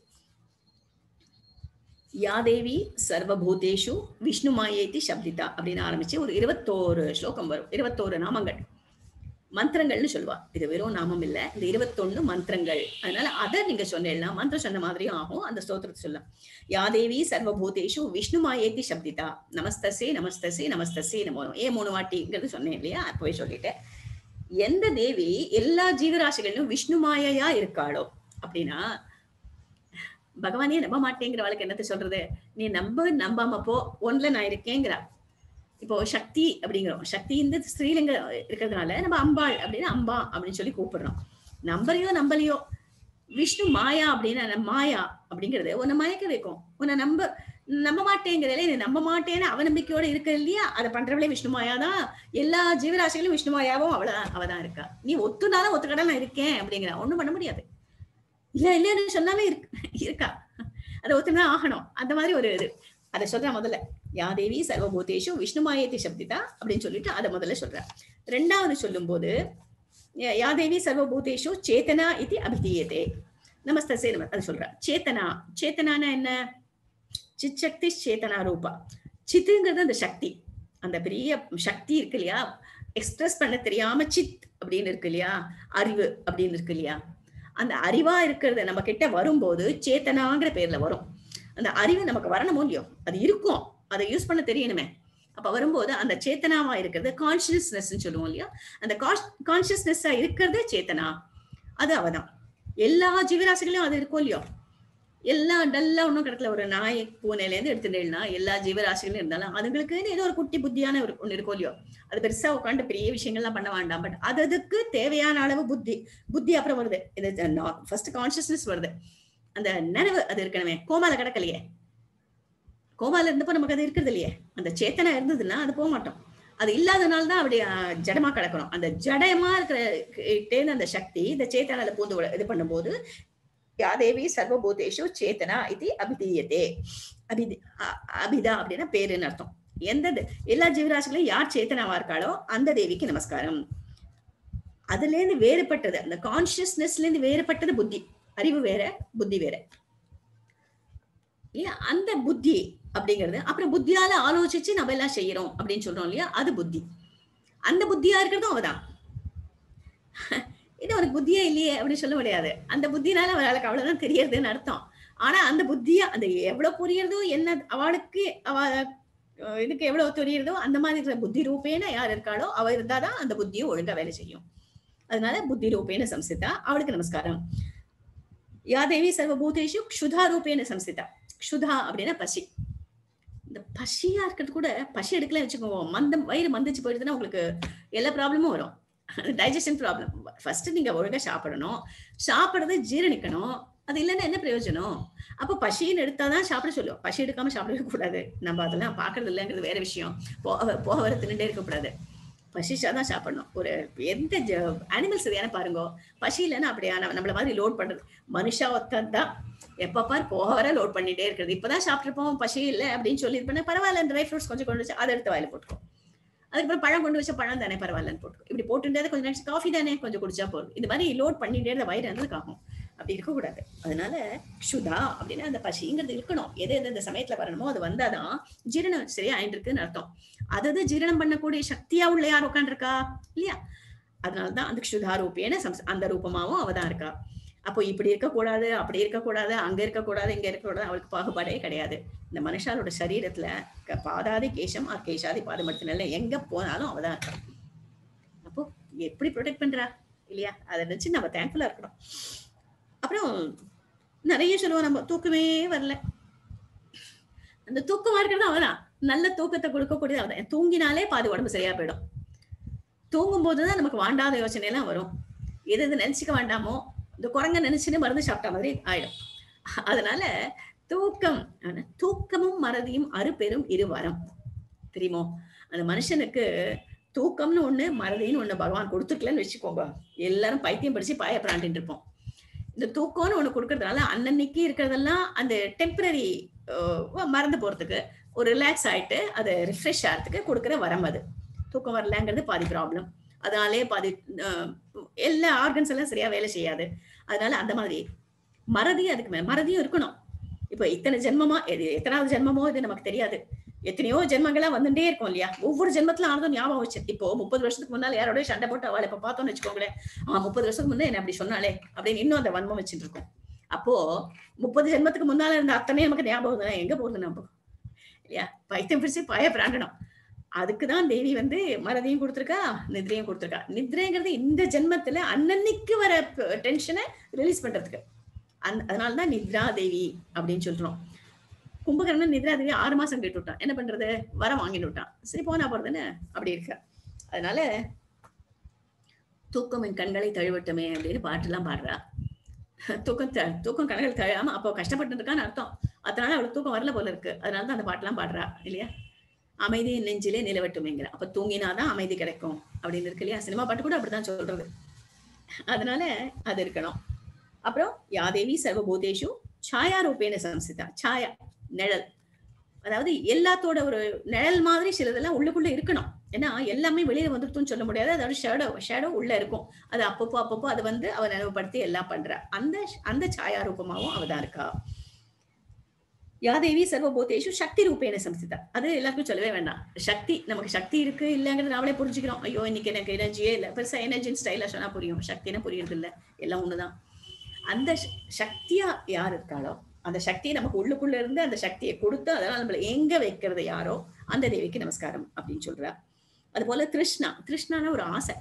யாதேவி சர்வபூதேஷு விஷ்ணு மாயேதி சப்திதா அப்படின்னு ஆரம்பிச்சு ஒரு இருபத்தோரு ஸ்லோகம் வரும் இருபத்தோரு நாமங்கள் மந்திரங்கள்னு சொல்லுவா இது வெறும் நாமம் இல்ல இந்த இருபத்தொன்னு மந்திரங்கள் அதனால அதை நீங்க சொன்னேன்னா மந்திரம் சொன்ன மாதிரியும் ஆகும் அந்த ஸ்தோத்திரத்தை சொல்லலாம் யாதேவி சர்வபூதேஷு விஷ்ணு மாயேதி சப்திதா நமஸ்தசே நமஸ்தசே நமஸ்தசே நமோ ஏ மூணு வாட்டிங்கிறது சொன்னேன் இல்லையா அப்பவே சொல்லிட்டேன் எந்த தேவி எல்லா ஜீவராசிகளிலும் விஷ்ணு மாயையா இருக்காளோ அப்படின்னா பகவானே நம்ப மாட்டேங்கிறவளுக்கு என்னத்த சொல்றது நீ நம்ப நம்பாம போ ஒன்ல நான் இருக்கேங்கிறா இப்போ சக்தி அப்படிங்கிறோம் சக்தி இந்த ஸ்ரீலிங்க இருக்கிறதுனால நம்ம அம்பாள் அப்படின்னு அம்பா அப்படின்னு சொல்லி கூப்பிடுறோம் நம்பலையோ நம்பலையோ விஷ்ணு மாயா அப்படின்னு மாயா அப்படிங்கிறது உன்னை மயக்க வைக்கும் உன்னை நம்ப நம்ப மாட்டேங்கிறதுல நீ நம்ப மாட்டேன்னு அவநம்பிக்கையோட இருக்க இல்லையா அதை பண்றவளே விஷ்ணு மாயா தான் எல்லா ஜீவராசிகளும் விஷ்ணு மாயாவும் அவளதான் அவதான் இருக்கா நீ ஒத்துனாலும் ஒத்துக்கடா நான் இருக்கேன் அப்படிங்கிறா ஒண்ணும் பண்ண முடியாது இல்ல இல்லன்னு சொன்னாலே இருக்கா அதை ஒத்துனா ஆகணும் அந்த மாதிரி ஒரு இது அதை சொல்றா முதல்ல யாதேவி சர்வபூதேஷு விஷ்ணுமாயேதி சப்திதா அப்படின்னு சொல்லிட்டு அதை முதல்ல சொல்ற ரெண்டாவது சொல்லும் போது யாதேவி சர்வபூதேஷு சேத்தனா இது அபிதீயதே நமஸ்தசே நம அது சொல்ற சேத்தனா சேத்தனானா என்ன சிச்சக்தி சேத்தனா ரூபா சித்துங்கிறது அந்த சக்தி அந்த பெரிய சக்தி இருக்கு இல்லையா எக்ஸ்பிரஸ் பண்ண தெரியாம சித் அப்படின்னு இருக்கு இல்லையா அறிவு அப்படின்னு இருக்கு இல்லையா அந்த அறிவா இருக்கிறது நம்ம கிட்ட வரும்போது சேத்தனாங்கிற பேர்ல வரும் அந்த அறிவு நமக்கு வரணுமோ இல்லையோ அது இருக்கும் அதை யூஸ் பண்ண தெரியணுமே அப்ப வரும்போது அந்த சேத்தனாவா இருக்கிறது கான்சியஸ்னஸ் சொல்லுவோம் இல்லையா அந்த கான்சியஸ்னஸ்ஸா இருக்கிறது சேத்தனா அது அவதான் எல்லா ஜீவராசிகளையும் அது இருக்கும் இல்லையோ எல்லா டல்லா ஒன்றும் கிடக்கல ஒரு நாய் பூனையில இருந்து எடுத்துட்டேன்னா எல்லா ஜீவராசிகளும் இருந்தாலும் அதுங்களுக்கு ஏதோ ஒரு குட்டி புத்தியான ஒரு ஒண்ணு இருக்கும் இல்லையோ அது பெருசா உட்காந்து பெரிய விஷயங்கள்லாம் பண்ண வேண்டாம் பட் அது அதுக்கு தேவையான அளவு புத்தி புத்தி அப்புறம் வருது இது ஃபர்ஸ்ட் கான்சியஸ்னஸ் வருது அந்த நினைவு அது இருக்கணுமே கோமால கிடக்கலையே கோமால இருந்தப்போ நமக்கு அது இருக்கிறது இல்லையே அந்த சேத்தனா இருந்ததுன்னா அது போக மாட்டோம் அது இல்லாதனால தான் அப்படி அஹ், ஜடமா கிடக்கணும் அந்த ஜடமா இருக்கிற கிட்டேந்து அந்த சக்தி இந்த சேத்தனால பூந்து விட- இது பண்ணும்போது யாதேவி சர்வபூதேஷு சேத்தனா இது அபிதீயத்தே அபிதி அ- அபிதா அப்படின்னா பேருன்னு அர்த்தம் எந்த த- எல்லா ஜீவராசிகளையும் யார் சேத்தனாவா இருக்காளோ அந்த தேவிக்கு நமஸ்காரம் அதுல இருந்து வேறுபட்டது அந்த கான்சியஸ்னஸ்ல இருந்து வேறுபட்டது புத்தி அறிவு வேற புத்தி வேற இல்லையா அந்த புத்தி அப்படிங்கிறது அப்புறம் புத்தியால ஆலோசிச்சு நம்ம எல்லாம் செய்யறோம் அப்படின்னு சொல்றோம் இல்லையா அது புத்தி அந்த புத்தியா இருக்கிறதும் அவதான் இது உனக்கு புத்தியே இல்லையே அப்படின்னு சொல்ல முடியாது அந்த புத்தினால அவளுக்கு அவ்வளவுதான் தெரியறதுன்னு அர்த்தம் ஆனா அந்த புத்தியா அந்த எவ்வளவு புரியறதோ என்ன அவளுக்கு அவ அஹ், இதுக்கு எவ்வளவு தெரியறதோ அந்த மாதிரி இருக்கிற புத்தி ரூபேன யார் இருக்காளோ அவ இருந்தாதான் அந்த புத்தியும் ஒழுங்கா வேலை செய்யும் அதனால புத்தி ரூபேன சம்சிதா அவளுக்கு நமஸ்காரம் யாதேவி சர்வபூதேஷு க்ஷுதா ரூபேன சம்சிதா க்ஷுதா அப்படின்னா பசி இந்த பசியா இருக்கிறது கூட பசி எடுக்கல வச்சுக்கோங்க மந்தம் வயிறு மந்திச்சு போயிடுதுன்னா உங்களுக்கு எல்லா ப்ராப்ளமும் வரும் டைஜஷன் ப்ராப்ளம் ஃபர்ஸ்ட் நீங்க ஒழுங்கா சாப்பிடணும் சாப்பிடுறது ஜீரணிக்கணும் அது இல்லைன்னா என்ன பிரயோஜனம் அப்போ பசின்னு எடுத்தாதான் சாப்பிட சொல்லுவோம் பசி எடுக்காம சாப்பிடவே கூடாது நம்ம அதெல்லாம் பாக்குறது இல்லைங்கிறது வேற விஷயம் போக போக வர தின்னுட்டே இருக்கக்கூடாது பசிச்சா தான் சாப்பிடணும் ஒரு எந்த அனிமல்ஸ் ஏன்னா பாருங்க பசி இல்லைன்னா அப்படியா நம்ம- நம்மள மாதிரி லோட் பண்றது மனுஷா ஒத்தன் தான் எப்ப பார் போக வர லோட் பண்ணிட்டே இருக்கிறது இப்பதான் சாப்பிட்டுருப்போம் பசி இல்லை அப்படின்னு சொல்லியிருப்பேன் பரவாயில்ல ட்ரை ஃப்ரூட்ஸ் கொஞ்சம் கொண்டு வச்சு அதை எடுத்து வாயில போட்டுக்கோ அதுக்கப்புறம் பழம் கொண்டு வச்ச பழம் தானே பரவாயில்லன்னு போட்டுக்கோ இப்படி போட்டுட்டே கொஞ்சம் நேரம் காஃபி தானே கொஞ்சம் குடிச்சா போதும் இந்த மாதிரி லோட் பண்ணிட்டே இருந்த வயிறு இருந்ததுக்கு ஆகும் அப்படி இருக்கக்கூடாது அதனால க்ஷுதா அப்படின்னா அந்த பசிங்கிறது இருக்கணும் எது எது இந்த சமயத்துல வரணுமோ அது வந்தாதான் ஜீரணம் சரியா ஆயிட்டு இருக்குன்னு அர்த்தம் அதாவது ஜீரணம் பண்ணக்கூடிய சக்தியா உள்ள யார் உட்காந்துருக்கா இல்லையா அதனாலதான் அந்த க்ஷுதா ரூபேன சம்ச- அந்த ரூபமாவும் அவதான் இருக்கா அப்போ இப்படி இருக்கக்கூடாது அப்படி இருக்கக்கூடாது அங்க இருக்கக்கூடாது இங்க இருக்கக்கூடாது அவளுக்கு பாகுபாடே கிடையாது இந்த மனுஷாலோட சரீரத்துல க- பாதாதி கேசம் ஆர் கேசாதி பாதம் எடுத்துனால எங்க போனாலும் அவதான் இருக்கா அப்போ எப்படி ப்ரொடெக்ட் பண்றா இல்லையா அதை நினைச்சு நம்ம தேங்க்ஃபுல்லா இருக்கணும் அப்புறம் நிறைய சொல்லுவோம் நம்ம தூக்கமே வரல அந்த தூக்கமா இருக்கிறது அவதான் நல்ல தூக்கத்தை கொடுக்கக்கூடியது அவதான் தூங்கினாலே பாதி உடம்பு சரியா போயிடும் தூங்கும் போதுதான் நமக்கு வாண்டாத யோசனை எல்லாம் வரும் எது எது நினைச்சுக்க வேண்டாமோ இந்த குரங்க நினைச்சுன்னு மருந்து சாப்பிட்ட மாதிரி ஆயிடும் அதனால தூக்கம் ஆனா, தூக்கமும் மறதியும் அறுபெரும் இருவரம் தெரியுமோ அந்த மனுஷனுக்கு தூக்கம்னு ஒண்ணு மறதின்னு ஒண்ணு பகவான் கொடுத்துருக்கலன்னு வச்சுக்கோங்க எல்லாரும் பைத்தியம் படிச்சு பாய பிராண்டின்னு இருப்போம் இந்த தூக்கம்னு ஒண்ணு கொடுக்கறதுனால அன்னன்னைக்கு இருக்கிறதெல்லாம் அந்த டெம்பரரி மறந்து போறதுக்கு ஒரு ரிலாக்ஸ் ஆயிட்டு அது ரிஃப்ரெஷ் ஆகிறதுக்கு கொடுக்குற வரம் அது தூக்கம் வரலங்கிறது பாதி ப்ராப்ளம் அதனாலே பாதி அஹ், எல்லா ஆர்கன்ஸ் எல்லாம் சரியா வேலை செய்யாது அதனால அந்த மாதிரி மறதி அதுக்கு மேல மறதியும் இருக்கணும் இப்போ இத்தனை ஜென்மமா எது எத்தனாவது ஜென்மமோ இது நமக்கு தெரியாது எத்தனையோ ஜென்மங்களா வந்துட்டே இருக்கும் இல்லையா ஒவ்வொரு ஜென்மத்துல ஆனதும் ஞாபகம் வச்சு இப்போ முப்பது வருஷத்துக்கு முன்னால யாரோடய சண்டை போட்டு அவளை இப்ப பார்த்தோம்னு வச்சுக்கோங்களேன் ஆ முப்பது வருஷத்துக்கு முன்னே என்ன அப்படி சொன்னாலே அப்படின்னு இன்னும் அந்த வன்மம் வச்சுட்டு இருக்கோம் அப்போ முப்பது ஜென்மத்துக்கு முன்னால இருந்த அத்தனை நமக்கு ஞாபகம் தான் எங்க போகுது நம்ம இல்லையா பைத்தியம் பிடிச்சு பாய பிராண்டணும் அதுக்குதான் தேவி வந்து மறதியும் கொடுத்துருக்கா நித்ரையும் கொடுத்துருக்கா நித்ரைங்கிறது இந்த ஜென்மத்துல அன்னன்னைக்கு வர டென்ஷனை ரிலீஸ் பண்றதுக்கு அந் அதனாலதான் நித்ரா தேவி அப்படின்னு சொல்றோம் கும்பகர்ணன் நித்ரா தேவி ஆறு மாசம் கேட்டு விட்டான் என்ன பண்றது வர வாங்கிட்டு விட்டான் சரி போனா போறதுன்னு அப்படி இருக்க அதனால தூக்கம் என் கண்களை தழுவட்டுமே அப்படின்னு பாட்டுலாம் பாடுறா தூக்கம் த- தூக்கம் கண்கள் தழாம அப்போ கஷ்டப்பட்டு இருக்கான்னு அர்த்தம் அதனால அவளுக்கு தூக்கம் வரல போல இருக்கு அதனால தான் அந்த பாட்டுலாம் பாடுறா இல்லையா அமைதி நெஞ்சிலே நிலவட்டுமேங்கிற அப்ப தூங்கினாதான் அமைதி கிடைக்கும் அப்படின்னு இருக்கு இல்லையா சினிமா பாட்டு கூட அப்படிதான் சொல்றது அதனால அது இருக்கணும் அப்புறம் யாதேவி சர்வபூதேஷு சாயா ரூபேன சம்சிதா சாயா நிழல் அதாவது எல்லாத்தோட ஒரு நிழல் மாதிரி சிலதெல்லாம் உள்ளுக்குள்ள இருக்கணும் ஏன்னா எல்லாமே வெளியே வந்துருத்துன்னு சொல்ல முடியாது அதோட ஷேடோ ஷேடோ உள்ள இருக்கும் அது அப்பப்போ அப்பப்போ அது வந்து அவ நினைவுபடுத்தி எல்லாம் பண்றா அந்த அந்த சாயா ரூபமாவும் அவ தான் இருக்கா யாதேவி சர்வபூதேஷு சக்தி ரூபேன சம்ஸ்திதா அது எல்லாருக்கும் சொல்லவே வேண்டாம் சக்தி நமக்கு சக்தி இருக்கு இல்லைங்கிறது நாமளே புரிஞ்சுக்கிறோம் ஐயோ இன்னைக்கு எனக்கு எனர்ஜியே இல்லை பெருசா எனர்ஜின்னு ஸ்டைலா சொன்னா புரியும் சக்தினா புரியுறது இல்லை எல்லாம் ஒண்ணுதான் அந்த ச- சக்தியா யார் இருக்காளோ அந்த சக்தியை நமக்கு உள்ளுக்குள்ள இருந்து அந்த சக்தியை கொடுத்து அதெல்லாம் நம்மள எங்க வைக்கிறது யாரோ அந்த தேவிக்கு நமஸ்காரம் அப்படின்னு சொல்றா அது போல கிருஷ்ணா கிருஷ்ணானா ஒரு ஆசை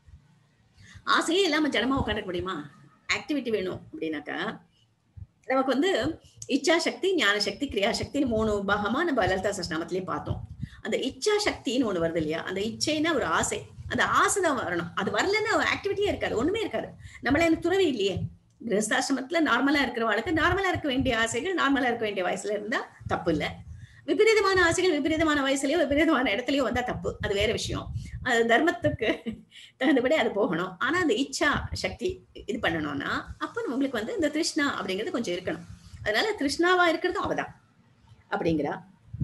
ஆசையே இல்லாம ஜனமா உட்காந்துக்க முடியுமா ஆக்டிவிட்டி வேணும் அப்படின்னாக்கா நமக்கு வந்து இச்சா சக்தி ஞான சக்தி கிரியா சக்தின்னு மூணு பாகமா நம்ம லலிதா சஸ்நாமத்திலேயே பார்த்தோம் அந்த இச்சா சக்தின்னு ஒண்ணு வருது இல்லையா அந்த இச்சைன்னா ஒரு ஆசை அந்த ஆசை தான் வரணும் அது வரலன்னா ஆக்டிவிட்டியே இருக்காது ஒண்ணுமே இருக்காது நம்மள எனக்கு துறவி இல்லையே கிரகஸ்தாசிரமத்துல நார்மலா இருக்கிறவாளுக்கு நார்மலா இருக்க வேண்டிய ஆசைகள் நார்மலா இருக்க வேண்டிய வயசுல இருந்தா தப்பு இல்ல விபரீதமான ஆசைகள் விபரீதமான வயசுலயோ விபரீதமான இடத்துலயோ வந்தா தப்பு அது வேற விஷயம் அது தர்மத்துக்கு தகுந்தபடி அது போகணும் ஆனா அந்த இச்சா சக்தி இது பண்ணணும்னா அப்ப உங்களுக்கு வந்து இந்த திருஷ்ணா அப்படிங்கிறது கொஞ்சம் இருக்கணும் அதனால கிருஷ்ணாவா இருக்கிறதும் அவதான் அப்படிங்கிறா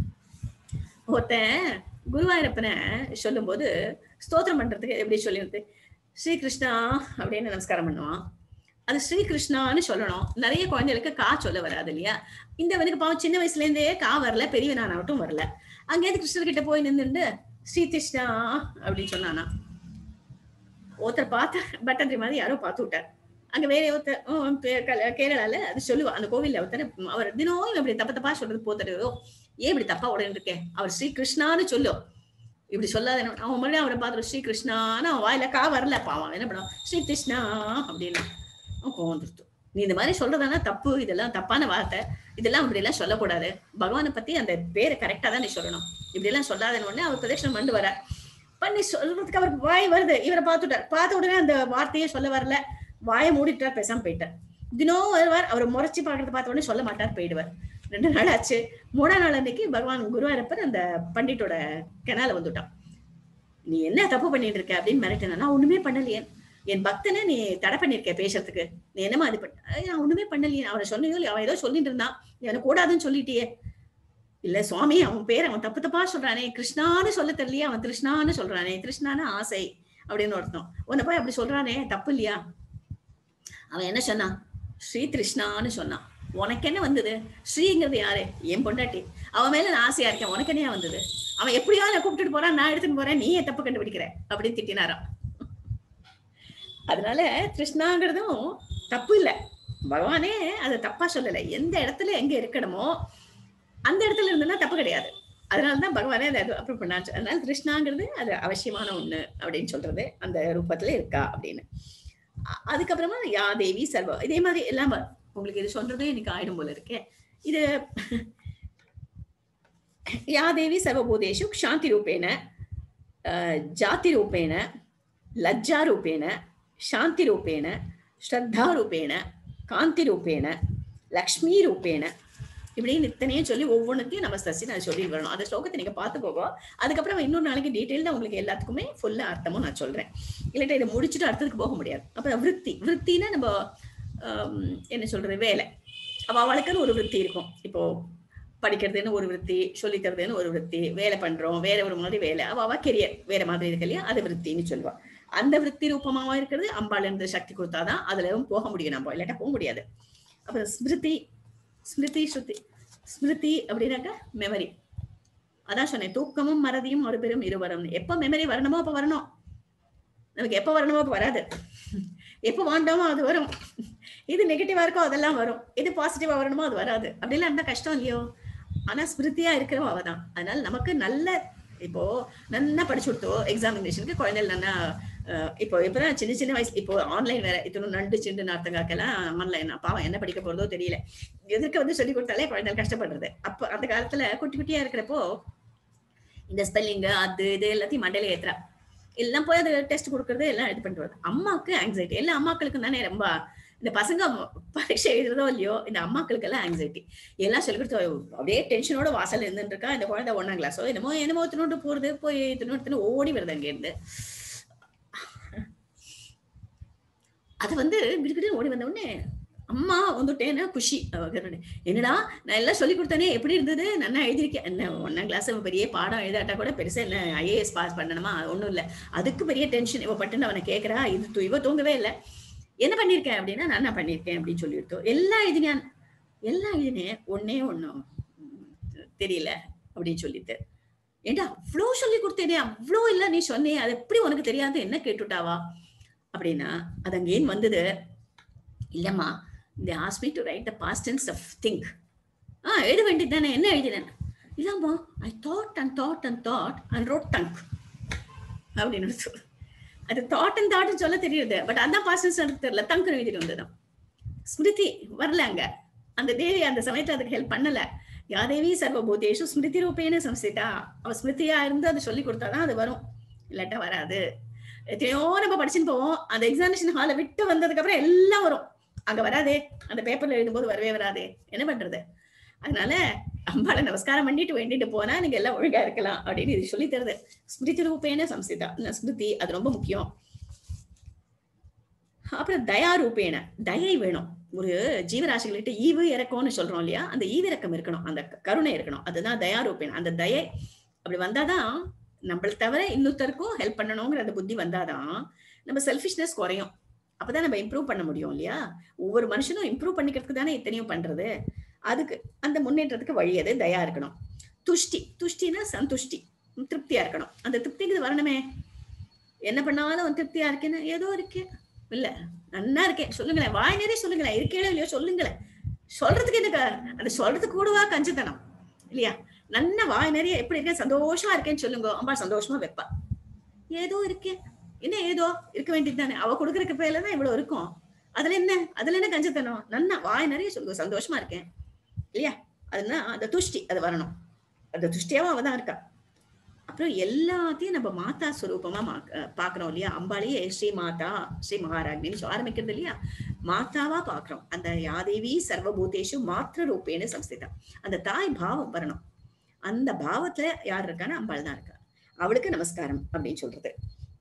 ஒருத்தன் குருவாயூரப்பனை சொல்லும்போது ஸ்தோத்திரம் பண்றதுக்கு எப்படி சொல்லியிருந்து ஸ்ரீகிருஷ்ணா அப்படின்னு நமஸ்காரம் பண்ணுவான் அது ஸ்ரீகிருஷ்ணான்னு சொல்லணும் நிறைய குழந்தைகளுக்கு கா சொல்ல வராது இல்லையா இந்த வனுக்கு பாவம் சின்ன வயசுல இருந்தே கா வரல பெரியவனானாவட்டும் வரல அங்கேயிருந்து கிருஷ்ணர்கிட்ட போய் நின்னுண்டு ஸ்ரீ கிருஷ்ணா அப்படின்னு சொன்னானா ஒருத்தர் பார்த்த பட்டந்திரி மாதிரி யாரோ பார்த்து விட்டார் அங்க வேற ஒருத்தர் உம், பே- கல- கேரளால அது சொல்லுவா அந்த கோவில்ல ஒருத்தர் அவர் தினம் இப்படி தப்ப தப்பா சொல்றது போத்தரு ஏன் இப்படி தப்பா உடனே இருக்கேன் அவர் ஸ்ரீ கிருஷ்ணான்னு சொல்லும் இப்படி சொல்லாத என்ன- அவன் மறுபடியும் அவரை பார்த்துட்டு ஸ்ரீ கிருஷ்ணான்னு அவன் வாயில கா வரல பாவம் என்ன பண்ணுவான் ஸ்ரீ கிருஷ்ணா அப்படின்னு அவன் கோவம் வந்துருத்து நீ இந்த மாதிரி சொல்றதானா தப்பு இதெல்லாம் தப்பான வார்த்தை இதெல்லாம் இப்படி எல்லாம் சொல்லக்கூடாது பகவானை பத்தி அந்த பேரை கரெக்டா தான் நீ சொல்லணும் இப்படி எல்லாம் சொல்லாதன்னு உடனே அவர் பிரதட்சணம் பண்ணி வர பண்ணி சொல்றதுக்கு அவருக்கு வாய் வருது இவரை பார்த்துட்டார் பார்த்த உடனே அந்த வார்த்தையே சொல்ல வரல வாயை மூடிட்டார் பேசாம போயிட்டார் தினம் வருவார் அவர் முறைச்சு பாக்குறத பார்த்த உடனே சொல்ல மாட்டார் போயிடுவார் ரெண்டு நாள் ஆச்சு மூணாம் நாள் அன்னைக்கு பகவான் குருவாயூரப்பர் அந்த பண்டிட்டோட கெனால வந்துட்டான் நீ என்ன தப்பு பண்ணிட்டு இருக்க அப்படின்னு மிரட்டினா நான் ஒண்ணுமே பண்ணலையே என் பக்தனை நீ தடை பண்ணிருக்க பேசுறதுக்கு நீ என்னமா இது பண்ண "ஐய், நான் ஒண்ணுமே பண்ணலையே அவனை சொன்னியோ இல்லையோ, அவன் ஏதோ சொல்லிட்டு இருந்தான் நீ எனக்கு கூடாதுன்னு சொல்லிட்டியே இல்ல சுவாமி அவன் பேர் அவன் தப்பு தப்பா சொல்றானே கிருஷ்ணான்னு சொல்ல தெரியலையே அவன் கிருஷ்ணான்னு சொல்றானே கிருஷ்ணான்னு ஆசை அப்படின்னு அர்த்தம் உன்னை போய் அப்படி சொல்றானே தப்பு இல்லையா அவன் என்ன சொன்னான் ஸ்ரீ கிருஷ்ணான்னு சொன்னான் உனக்கு என்ன வந்தது ஸ்ரீங்கிறது யாரு என் பொண்டாட்டி அவன் மேல நான் ஆசையா இருக்கேன் உனக்கு என்ன வந்தது அவன் எப்படியோ நான் கூப்பிட்டுட்டு போறான் நான் எடுத்துட்டு போறேன் நீ ஏன் தப்பு கண்டுபிடிக்கிற அப்படின்னு திட்டினாராம் அதனால கிருஷ்ணாங்கிறதும் தப்பு இல்ல பகவானே அதை தப்பா சொல்லலை எந்த இடத்துல எங்க இருக்கணுமோ அந்த இடத்துல இருந்ததுன்னா தப்பு கிடையாது அதனாலதான் பகவானே அதை அப்ரூவ் பண்ணாச்சு அதனால கிருஷ்ணாங்கிறது அது அவசியமான ஒண்ணு அப்படின்னு சொல்றது அந்த ரூபத்துல இருக்கா அப்படின்னு அ- அதுக்கப்புறமா யா தேவி சர்வ இதே மாதிரி எல்லாம் வரும். உங்களுக்கு இது சொல்றதே எனக்கு ஆயிடும் போல இருக்கே இது யா தேவி சர்வபூதேஷு க்ஷாந்தி ரூபேன அஹ், ஜாதி ரூபேன லஜ்ஜா ரூபேன சாந்தி ரூபேன ஸ்ரத்தா ரூபேன காந்தி ரூபேன லக்ஷ்மி ரூபேன இப்படின்னு இத்தனையும் சொல்லி ஒவ்வொன்றுத்தையும் நம்ம சசி நான் சொல்லி வரணும் அந்த ஸ்லோகத்தை நீங்க பார்த்து போகும் அதுக்கப்புறம் இன்னொரு நாளைக்கு டீட்டெயில்டாக உங்களுக்கு எல்லாத்துக்குமே ஃபுல்லா அர்த்தமும் நான் சொல்றேன் இல்லாட்டா இதை முடிச்சுட்டு அடுத்ததுக்கு போக முடியாது அப்புறம் விருத்தி விருத்தினா நம்ம ஆம், என்ன சொல்றது வேலை அவ அவளுக்குன்னு ஒரு விருத்தி இருக்கும் இப்போ படிக்கிறதுன்னு ஒரு விருத்தி சொல்லித் தரதுன்னு ஒரு விருத்தி வேலை பண்றோம் வேற ஒரு மாதிரி வேலை அவ அவ கெரியர் வேற மாதிரி இருக்கு இல்லையா அது விருத்தின்னு சொல்லுவா அந்த விருத்தி ரூபமாவா இருக்கிறது அம்பாள் இருந்து சக்தி கொடுத்தாதான் அதுல போக முடியும் நம்ம இல்லாட்டா போக முடியாது அப்புறம் ஸ்மிருதி ஸ்மிருதி ஸ்ருதி ஸ்மிருதி அப்படின்னாக்கா மெமரி அதான் சொன்னேன் தூக்கமும் மறதியும் ஒரு பெரும் இருவரும் எப்ப மெமரி வரணுமோ அப்ப வரணும் நமக்கு எப்ப வரணுமோ அப்ப வராது எப்ப வாண்டாமோ அது வரும் இது நெகட்டிவா இருக்கோ அதெல்லாம் வரும் இது பாசிட்டிவா வரணுமோ அது வராது அப்படிலாம் இருந்தா கஷ்டம் இல்லையோ ஆனா ஸ்மிருதியா இருக்கிறவ அவதான் அதனால நமக்கு நல்ல இப்போ நல்லா படிச்சு கொடுத்தோம் எக்ஸாமினேஷனுக்கு குழந்தைகள் நல்லா அஹ், இப்போ இப்பதான் சின்ன சின்ன வயசு இப்போ ஆன்லைன் வேற இது நண்டு சிண்டு நார்த்தங்காக்கெல்லாம் ஆன்லைன் பாவம் என்ன படிக்க போறதோ தெரியல எதிர்க்க வந்து சொல்லி கொடுத்தாலே குழந்தைகள் கஷ்டப்படுறது அப்ப அந்த காலத்துல குட்டி குட்டியா இருக்கிறப்போ இந்த ஸ்பெல்லிங் அது இது எல்லாத்தையும் மண்டையில ஏத்துறா எல்லாம் போய் அது டெஸ்ட் கொடுக்கறது எல்லாம் இது பண்ணிட்டு வருது அம்மாவுக்கு ஆங்ஸைட்டி எல்லா அம்மாக்களுக்கும் தானே ரொம்ப இந்த பசங்க பரீட்சை எழுதுறதோ இல்லையோ இந்த அம்மாக்களுக்கு எல்லாம் ஆங்ஸைட்டி எல்லாம் சொல்லி கொடுத்து அப்படியே டென்ஷனோட வாசல் இருந்துட்டு இருக்கா இந்த குழந்தை ஒன்னாம் கிளாஸோ என்னமோ என்னமோ தினோட்டு போறது போய் தினோட்டு ஓடி வருது அங்க இருந்து அது வந்து கிடுக்கிட்டு ஓடி வந்த உடனே அம்மா வந்துட்டேன்னா குஷி அவ கருணை. என்னடா நான் எல்லாம் சொல்லி கொடுத்தேனே எப்படி இருந்தது நல்லா எழுதிருக்கேன் என்ன ஒன்னாம் கிளாஸ் பெரிய பாடம் எழுதாட்டா கூட பெருசா என்ன ஐஏஎஸ் பாஸ் பண்ணணுமா ஒண்ணும் இல்ல அதுக்கு பெரிய டென்ஷன் இவ பட்டுன்னு அவனை கேக்குறா இது தூ- இவ தூங்கவே இல்லை என்ன பண்ணிருக்கேன் அப்படின்னா நான் என்ன பண்ணிருக்கேன் அப்படின்னு சொல்லியிருக்கோம் எல்லாம் எழுதினான் எல்லாம் எழுதினேன் ஒன்னே ஒண்ணும் தெரியல அப்படின்னு சொல்லிட்டு ஏண்டா அவ்வளோ சொல்லி கொடுத்தேனே அவ்வளோ இல்ல நீ சொன்னியே அது எப்படி உனக்கு தெரியாது என்ன கேட்டுட்டாவா அப்படின்னா அது அங்கேயும் வந்தது இல்லம்மா இந்த ask me to write the past tense of think ஆ எழுத வேண்டியது தானே என்ன எழுதினேன் இல்லம்மா I thought and thought and thought and wrote thunk அப்படின்னு சொல்லு அது தாட் அண்ட் தாட்னு சொல்ல தெரியுது பட் அதான் பாஸ்ட் டென்ஸ் எனக்கு தெரியல தங்கு எழுதிட்டு வந்ததுதான் ஸ்மிருதி வரல அங்க அந்த தேவி அந்த சமயத்துல அதுக்கு ஹெல்ப் பண்ணல யாதேவி சர்வபூதேஷு ஸ்மிருதி ரூபேன சம்சிதா அவ ஸ்மிருதியா இருந்து அதை சொல்லி கொடுத்தாதான் அது வரும் இல்லாட்டா வராது எத்தனையோ நம்ம படிச்சுன்னு போவோம் அந்த எக்ஸாமினேஷன் ஹாலை விட்டு வந்ததுக்கு அப்புறம் எல்லாம் வரும் அங்க வராதே அந்த பேப்பர்ல எழுதும்போது வரவே வராதே என்ன பண்றது அதனால அம்பாளை நமஸ்காரம் பண்ணிட்டு வேண்டிட்டு போனா நீங்க எல்லாம் ஒழுங்கா இருக்கலாம் அப்படின்னு இது சொல்லி தருது ஸ்மிருதி ரூபேன சம்சிதா இந்த ஸ்மிருதி அது ரொம்ப முக்கியம் அப்புறம் தயா ரூபேன தயை வேணும் ஒரு ஜீவராசிகள்கிட்ட ஈவு இறக்கம்னு சொல்றோம் இல்லையா அந்த ஈவிரக்கம் இருக்கணும் அந்த கருணை இருக்கணும் அதுதான் தயா ரூபேன அந்த தயை அப்படி வந்தாதான் நம்மள தவிர இன்னொருத்தருக்கும் ஹெல்ப் பண்ணணுங்கிற அந்த புத்தி வந்தாதான் நம்ம செல்ஃபிஷ்னஸ் குறையும் அப்பதான் நம்ம இம்ப்ரூவ் பண்ண முடியும் இல்லையா ஒவ்வொரு மனுஷனும் இம்ப்ரூவ் பண்ணிக்கிறதுக்கு தானே இத்தனையும் பண்றது அதுக்கு அந்த முன்னேற்றத்துக்கு வழி அது தயா இருக்கணும் துஷ்டி துஷ்டினா சந்துஷ்டி திருப்தியா இருக்கணும் அந்த திருப்திக்கு இது வரணுமே என்ன பண்ணாலும் திருப்தியா இருக்கேன்னு ஏதோ இருக்கேன் இல்ல நன்னா இருக்கேன் சொல்லுங்களேன் வாய் நிறைய சொல்லுங்களேன் இருக்கேளோ இல்லையோ சொல்லுங்களேன் சொல்றதுக்கு எனக்கு அது சொல்றதுக்கு கூடவா கஞ்சத்தனம் இல்லையா நல்ல வாய் நிறைய எப்படி இருக்கேன் சந்தோஷமா இருக்கேன்னு சொல்லுங்க அம்மா சந்தோஷமா வைப்பா ஏதோ இருக்கேன் என்ன ஏதோ இருக்க வேண்டியது தானே அவ கொடுக்குற கிருப்பையில தான் இவ்வளவு இருக்கும் அதுல என்ன அதுல என்ன கஞ்சத்தனம் நன்னா வாய் நிறைய சொல்லுங்க சந்தோஷமா இருக்கேன் இல்லையா அதுனா அந்த துஷ்டி அது வரணும் அந்த துஷ்டியாவும் அவ தான் இருக்கா அப்புறம் எல்லாத்தையும் நம்ம மாதா ஸ்வரூபமா பாக்குறோம் இல்லையா அம்பாலேயே ஸ்ரீ மாதா ஸ்ரீ மகாராஜின்னு ஆரம்பிக்கிறது இல்லையா மாதாவா பாக்குறோம் அந்த யாதேவி சர்வபூதேஷு மாத்திர ரூபேன்னு சம்ஸ்திதா அந்த தாய் பாவம் வரணும் அந்த பாவத்துல யார் இருக்கான்னு அம்பாள் தான் இருக்கா அவளுக்கு நமஸ்காரம் அப்படின்னு சொல்றது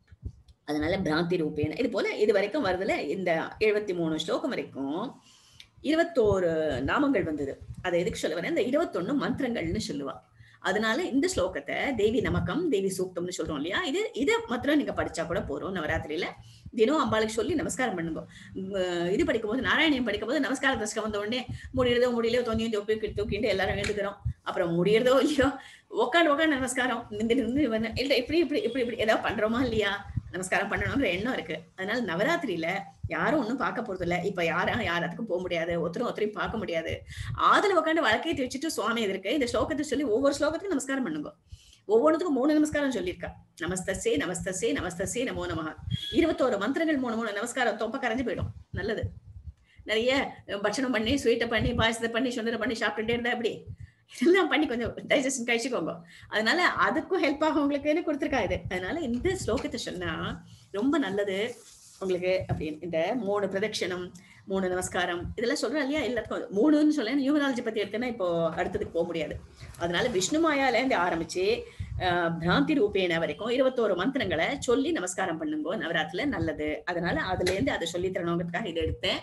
அதனால பிராந்தி ரூபேன இது போல இது வரைக்கும் வருதுல இந்த எழுபத்தி மூணு ஸ்லோகம் வரைக்கும் இருபத்தோரு நாமங்கள் வந்தது அதை எதுக்கு சொல்ல வரேன் இந்த இருபத்தொன்னு மந்திரங்கள்னு சொல்லுவா அதனால இந்த ஸ்லோகத்தை தேவி நமக்கம் தேவி சூக்தம்னு சொல்றோம் இல்லையா இது இதை மாத்திரம் நீங்க படிச்சா கூட போறோம் நவராத்திரியில தினம் அம்பாளுக்கு சொல்லி நமஸ்காரம் பண்ணுங்க இது படிக்கும்போது நாராயணியம் படிக்கும்போது நமஸ்கார தசகம் வந்த உடனே முடியறதோ முடியலையோ தொங்கியும் தொப்பி தூக்கிட்டு எல்லாரும் எழுதுக்கிறோம் அப்புறம் முடியறதோ இல்லையோ உட்காந்து உட்காந்து நமஸ்காரம் நின்று நின்று இல்ல இப்படி இப்படி இப்படி இப்படி ஏதாவது பண்றோமா இல்லையா நமஸ்காரம் பண்ணணும்ன்ற எண்ணம் இருக்கு அதனால நவராத்திரியில யாரும் ஒன்றும் பார்க்க போறது இல்ல இப்ப யாரும் யாராத்துக்கும் போக முடியாது ஒருத்தரும் ஒருத்தரையும் பார்க்க முடியாது ஆதல உட்காந்து வழக்கையை வச்சுட்டு சுவாமி இருக்கு இந்த ஸ்லோகத்தை சொல்லி ஒவ்வொரு ஸ்லோகத்துக்கும் நமஸ்காரம் பண்ணுங்க ஒவ்வொன்றுத்துக்கும் மூணு நமஸ்காரம் சொல்லியிருக்கா நமஸ்தசே நமஸ்தசே நமஸ்தசே நமோ நமஹா இருபத்தோரு மந்திரங்கள் மூணு மூணு நமஸ்காரம் தொப்ப கரைஞ்சு போயிடும் நல்லது நிறைய பட்சணம் பண்ணி ஸ்வீட்டை பண்ணி பாயசத்தை பண்ணி சுண்டரை பண்ணி சாப்பிட்டுட்டே இருந்தா எப்படி இதெல்லாம் பண்ணி கொஞ்சம் டைஜஷன் கழிச்சுக்கோங்க அதனால அதுக்கும் ஹெல்ப் ஆகும் உங்களுக்குன்னு கொடுத்துருக்கா இது அதனால இந்த ஸ்லோகத்தை சொன்னா ரொம்ப நல்லது உங்களுக்கு அப்படின்னு இந்த மூணு பிரதட்சணம் மூணு நமஸ்காரம் இதெல்லாம் சொல்றேன் இல்லையா எல்லாத்துக்கும் மூணுன்னு சொல்ல நியூமராலஜி பத்தி எடுத்தேன்னா இப்போ அடுத்ததுக்கு போக முடியாது அதனால விஷ்ணு மாயால இருந்து ஆரம்பிச்சு பிராந்தி ரூபேன வரைக்கும் இருபத்தோரு மந்திரங்களை சொல்லி நமஸ்காரம் பண்ணுங்க நவராத்திரில நல்லது அதனால அதுல இருந்து அதை சொல்லி தரணுங்கிறதுக்காக இதை எடுத்தேன்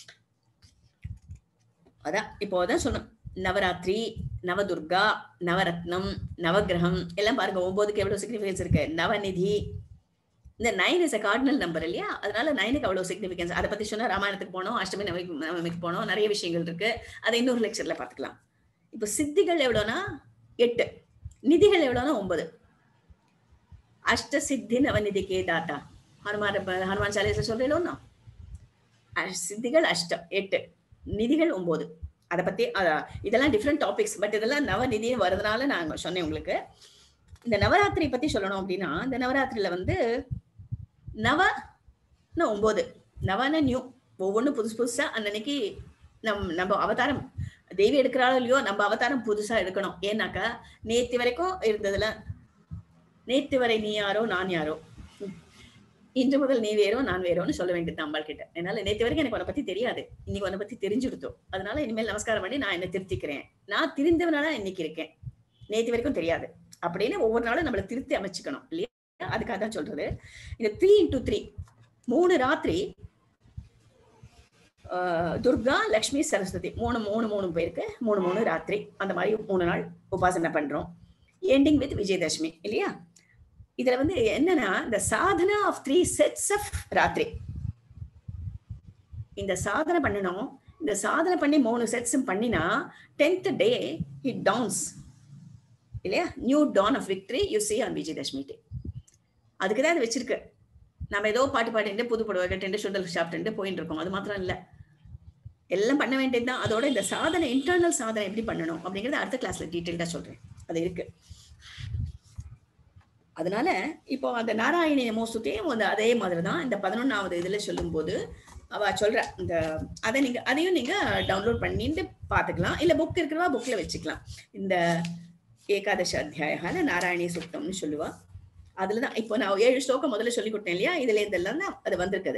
அதான் இப்போ அதான் சொன்னோம் நவராத்திரி நவதுர்கா நவரத்னம் நவகிரகம் எல்லாம் பாருங்க ஒன்பதுக்கு எவ்வளவு சிக்னிபிகன்ஸ் இருக்கு நவநிதி இந்த nine is a cardinal number இல்லையா அதனால நைனுக்கு அவ்வளவு சிக்னிபிகன்ஸ் அதை பத்தி சொன்னா ராமாயணத்துக்கு போனோம் அஷ்டமி நவமி நவமிக்கு போனோம் நிறைய விஷயங்கள் இருக்கு அதை இன்னொரு லெக்சர்ல பாத்துக்கலாம் இப்ப சித்திகள் எவ்வளவுனா எட்டு நிதிகள் எவ்வளவுனா ஒன்பது அஷ்ட சித்தி நவநிதிக்கே தாத்தா ஹனுமான் ஹனுமான் சாலியத்துல சொல்றீங்களோ சித்திகள் அஷ்டம் எட்டு நிதிகள் ஒன்பது அதை பத்தி இதெல்லாம் டிஃப்ரெண்ட் டாபிக்ஸ் பட் இதெல்லாம் நவநிதியும் வருதுனால நான் சொன்னேன் உங்களுக்கு இந்த நவராத்திரி பத்தி சொல்லணும் அப்படின்னா இந்த நவராத்திரியில வந்து நவ ஒன்பது நவன நியூ ஒவ்வொன்றும் புதுசு புதுசா அன்னைக்கு நம் நம்ம அவதாரம் தெய்வம் எடுக்கிறாளோ இல்லையோ நம்ம அவதாரம் புதுசா எடுக்கணும் ஏன்னாக்கா நேத்து வரைக்கும் இருந்ததுல நேத்து வரை நீ யாரோ நான் யாரோ இன்று முதல் நீ வேறோ நான் வேறோன்னு சொல்ல வேண்டியது அம்பாள் கிட்ட என்னால நேற்று வரைக்கும் எனக்கு உன்னை பத்தி தெரியாது இன்னைக்கு உன்னை பத்தி தெரிஞ்சுடுத்தோம் அதனால இனிமேல் நமஸ்காரம் பண்ணி நான் என்ன திருத்திக்கிறேன் நான் திருந்தவனால இன்னைக்கு இருக்கேன் நேற்று வரைக்கும் தெரியாது அப்படின்னு ஒவ்வொரு நாளும் நம்மளை திருத்தி அமைச்சுக்கணும் இல்லையா அதுக்காக தான் சொல்றது இந்த த்ரீ இன்டூ த்ரீ மூணு ராத்திரி துர்கா லக்ஷ்மி சரஸ்வதி மூணு மூணு மூணு பேருக்கு மூணு மூணு ராத்திரி அந்த மாதிரி மூணு நாள் உபாசனை பண்றோம் எண்டிங் வித் விஜயதசமி இல்லையா இதுல வந்து என்னன்னா இந்த சாதனா ஆஃப் த்ரீ செட்ஸ் ஆஃப் ராத்திரி இந்த சாதனை பண்ணணும் இந்த சாதனை பண்ணி மூணு செட்ஸும் பண்ணினா டென்த் டே இட் டவுன்ஸ் இல்லையா new dawn of victory you see on Vijayadashami day அதுக்கு தான் அது வச்சிருக்கு நம்ம ஏதோ பாட்டு பாடிட்டு புது புடவை கட்டிட்டு சுண்டல் சாப்பிட்டு போயிட்டு இருக்கோம் அது மாத்திரம் இல்லை எல்லாம் பண்ண வேண்டியது தான் அதோட இந்த சாதனை இன்டர்னல் சாதனை எப்படி பண்ணணும் அப்படிங்கறது அடுத்த கிளாஸ்ல டீட்டெயில்டா சொல்றேன் அது இருக்கு அதனால இப்போ அந்த நாராயணி நமோஸ்துத்தையும் வந்து அதே மாதிரி தான் இந்த பதினொன்னாவது இதுல சொல்லும்போது அவ சொல்ற இந்த அதை நீங்க அதையும் நீங்க டவுன்லோட் பண்ணிட்டு பாத்துக்கலாம் இல்ல புக் இருக்கிறவா புக்ல வச்சுக்கலாம் இந்த ஏகாதச அத்தியாயகால நாராயணி சுத்தம்னு சொல்லுவா அதுலதான் இப்போ நான் ஏழு ஸ்லோகம் முதல்ல சொல்லி கொடுத்தேன் இல்லையா இதுல இருந்தெல்லாம் தான் அது வந்திருக்குது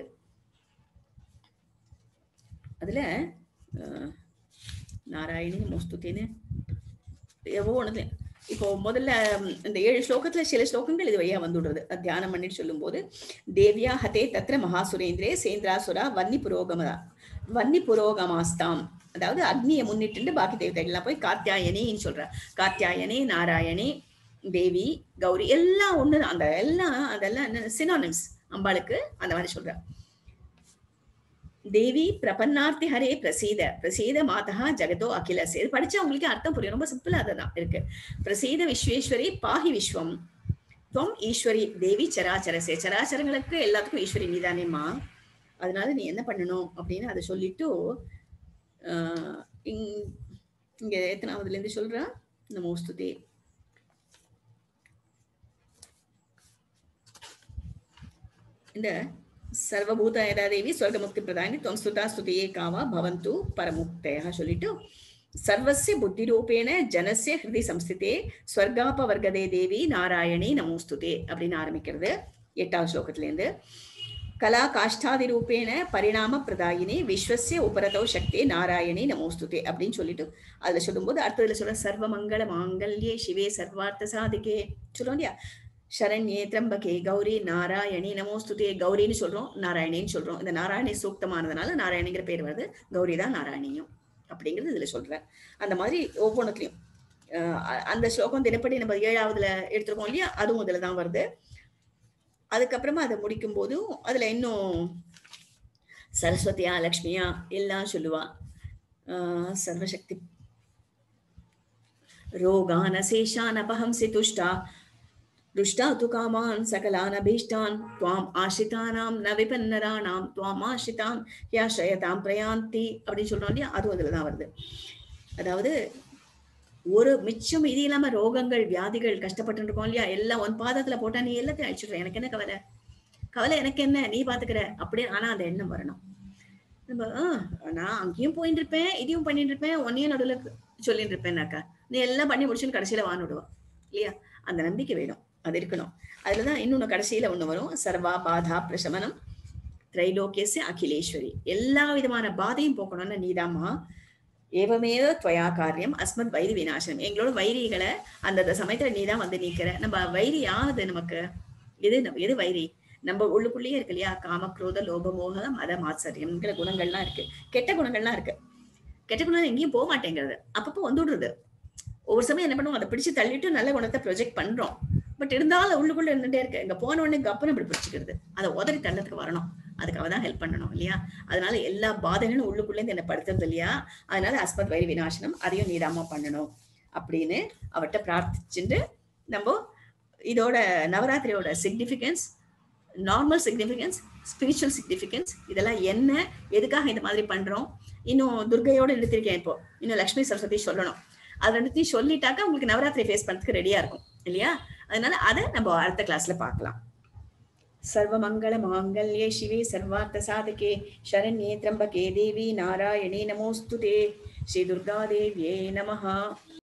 அதுல அஹ், நாராயணி நமோஸ்துத்தேன்னு எவ்வளோ ஒன்று இப்போ முதல்ல ம், இந்த ஏழு ஸ்லோகத்துல சில ஸ்லோகங்கள் இது வழியா வந்துடுறது அது தியானம் பண்ணிட்டு சொல்லும்போது தேவ்யா ஹதே தத்ர மகாசுரேந்திரே சேந்திராசுரா வன்னி புரோகமதா வன்னி புரோகமாஸ்தாம் அதாவது அக்னியை முன்னிட்டு பாக்கி தேவதைகள்லாம் போய் காத்தியாயனின்னு சொல்ற காத்தியாயனி நாராயணி தேவி கௌரி எல்லாம் ஒண்ணுதான் அந்த எல்லாம் அதெல்லாம் என்ன சினானிம்ஸ் அம்பாளுக்கு அந்த மாதிரி சொல்ற தேவி பிரபன்னார்த்தி ஹரே பிரசீத பிரசீத மாதா ஜெகதோ அகிலஸ் இது படிச்சா உங்களுக்கு அர்த்தம் புரியும் ரொம்ப சிம்பிளா அதுதான் இருக்கு பிரசீத விஸ்வேஸ்வரி பாஹி விஸ்வம் துவம் ஈஸ்வரி தேவி சராச்சரசே சராச்சரங்களுக்கு எல்லாத்துக்கும் ஈஸ்வரி நீதானேம்மா அதனால நீ என்ன பண்ணணும் அப்படின்னு அதை சொல்லிட்டு ஆஹ் இங்- இங்க எத்தனாவதுல இருந்து சொல்றா நமோஸ்துதே இந்த சர்வபூத தேவி ஸ்வர்கமுக்தி பிரதானி துவம் ஸ்துதா ஸ்துதியே காவா பவந்து பரமுக்தயா சொல்லிட்டு சர்வசிய புத்திரூபேண ஜனசிய ஹிருதி சம்ஸ்திதே ஸ்வர்காபவர்கதே தேவி நாராயணி நமோஸ்துதே அப்படின்னு ஆரம்பிக்கிறது எட்டாவது ஸ்லோகத்துல இருந்து கலா காஷ்டாதி ரூபேண பரிணாம பிரதாயினி விஸ்வசிய உபரதோ சக்தி நாராயணி நமோஸ்துதே அப்படின்னு சொல்லிட்டு அதுல சொல்லும்போது அடுத்ததுல சொல்ற சர்வ மங்கள மாங்கல்யே சிவே சர்வார்த்த சாதிகே சொல்லுவோம் இல்லையா சரண்யே திரம்பகே கௌரி நாராயணி நமோஸ்துதே கௌரின்னு சொல்றோம் நாராயணின்னு சொல்றோம் இந்த நாராயணி சூக்தமானதுனால நாராயணிங்கிற பேர் வருது கௌரி தான் நாராயணியும் அப்படிங்கிறது இதுல சொல்றேன் அந்த மாதிரி ஒவ்வொன்றுத்தையும் அந்த ஸ்லோகம் தினப்படி நம்ம ஏழாவதுல எடுத்திருக்கோம் இல்லையா அதுவும் இதுல தான் வருது அதுக்கப்புறமா அதை முடிக்கும் போதும் அதுல இன்னும் சரஸ்வதியா லக்ஷ்மியா எல்லாம் சொல்லுவா ஆஹ் சர்வசக்தி ரோகான் அசேஷான் அபஹம்சி துஷ்டா दुष्टा तु कामान् सकलान् अभीष्टान् त्वाम् आश्रितानां न विपन्नराणां त्वाम् ஆசிரிதாம் யாஷயதாம் பிரயாந்தி அப்படின்னு சொல்றோம் இல்லையா அதுவும் அதுல தான் வருது அதாவது ஒரு மிச்சம் மீதி இல்லாம ரோகங்கள் வியாதிகள் கஷ்டப்பட்டு இருக்கோம் இல்லையா எல்லாம் உன் பாதத்துல போட்டா நீ எல்லாத்தையும் அழிச்சுடுற எனக்கு என்ன கவலை கவலை எனக்கு என்ன நீ பாத்துக்கிற அப்படியே ஆனா அந்த எண்ணம் வரணும் நம்ம ஆஹ், நான் அங்கேயும் போயிட்டு இருப்பேன் இதையும் பண்ணிட்டு இருப்பேன் ஒன்னையும் நடுவில் சொல்லிட்டு இருப்பேன்னாக்கா நீ எல்லாம் பண்ணி முடிச்சுன்னு கடைசியில வானுடுவா இல்லையா அந்த நம்பிக்கை வேணும் அது இருக்கணும் அதுலதான் இன்னொன்னு கடைசியில ஒண்ணு வரும் சர்வா பாதா பிரசமனம் திரைலோக்கியச அகிலேஸ்வரி எல்லா விதமான பாதையும் போக்கணும்னு நீதாம்மா ஏவமேவ துவயா காரியம் அஸ்மத் வைரி விநாசனம் எங்களோட வைரிகளை அந்த சமயத்துல நீதான் வந்து நீக்கிற நம்ம வைரி யாவது நமக்கு எது நம்ம- எது வைரி நம்ம உள்ளுக்குள்ளேயே இருக்கு இல்லையா காம குரோத லோப மோக மத மாத்சரியம்ங்கிற குணங்கள்லாம் இருக்கு கெட்ட குணங்கள்லாம் இருக்கு கெட்ட குணம் எங்கேயும் போக மாட்டேங்கிறது அப்பப்போ வந்துடுறது ஒவ்வொரு சமயம் என்ன பண்ணுவோம் அதை பிடிச்சு தள்ளிட்டு நல்ல குணத்தை ப்ரொஜெக்ட் பண்றோம் பட் இருந்தாலும் உள்ளுக்குள்ள இருந்துட்டே இருக்கு இங்க போன உடனே கப்பனை இப்படி பிடிச்சிக்கிறது அதை உதறி தள்ளத்துக்கு வரணும் அதுக்காக தான் ஹெல்ப் பண்ணணும் இல்லையா அதனால எல்லா பாதைகளும் உள்ளுக்குள்ளே இருந்து என்ன படுத்துறது இல்லையா அதனால அஸ்மத் வைரி விநாசனம் அதையும் நீதாமா பண்ணணும் அப்படின்னு அவர்கிட்ட பிரார்த்திச்சுட்டு நம்ம இதோட நவராத்திரியோட significance normal significance spiritual significance இதெல்லாம் என்ன எதுக்காக இந்த மாதிரி பண்றோம் இன்னும் துர்கையோட நிறுத்திருக்கேன் இப்போ இன்னும் லக்ஷ்மி சரஸ்வதி சொல்லணும் அது ரெண்டுத்தையும் சொல்லிட்டாக்கா உங்களுக்கு நவராத்திரி ஃபேஸ் பண்றதுக்கு ரெடியா இருக்கும் இல்லையா அதனால அதை நம்ம அடுத்த கிளாஸ்ல பார்க்கலாம் சர்வமங்கள மாங்கல்யே சிவே சர்வார்த்த சாதகே சரண்யே திரம்பகே தேவி நாராயணே நமோஸ்துதே ஸ்ரீ துர்கா தேவியே நமஹா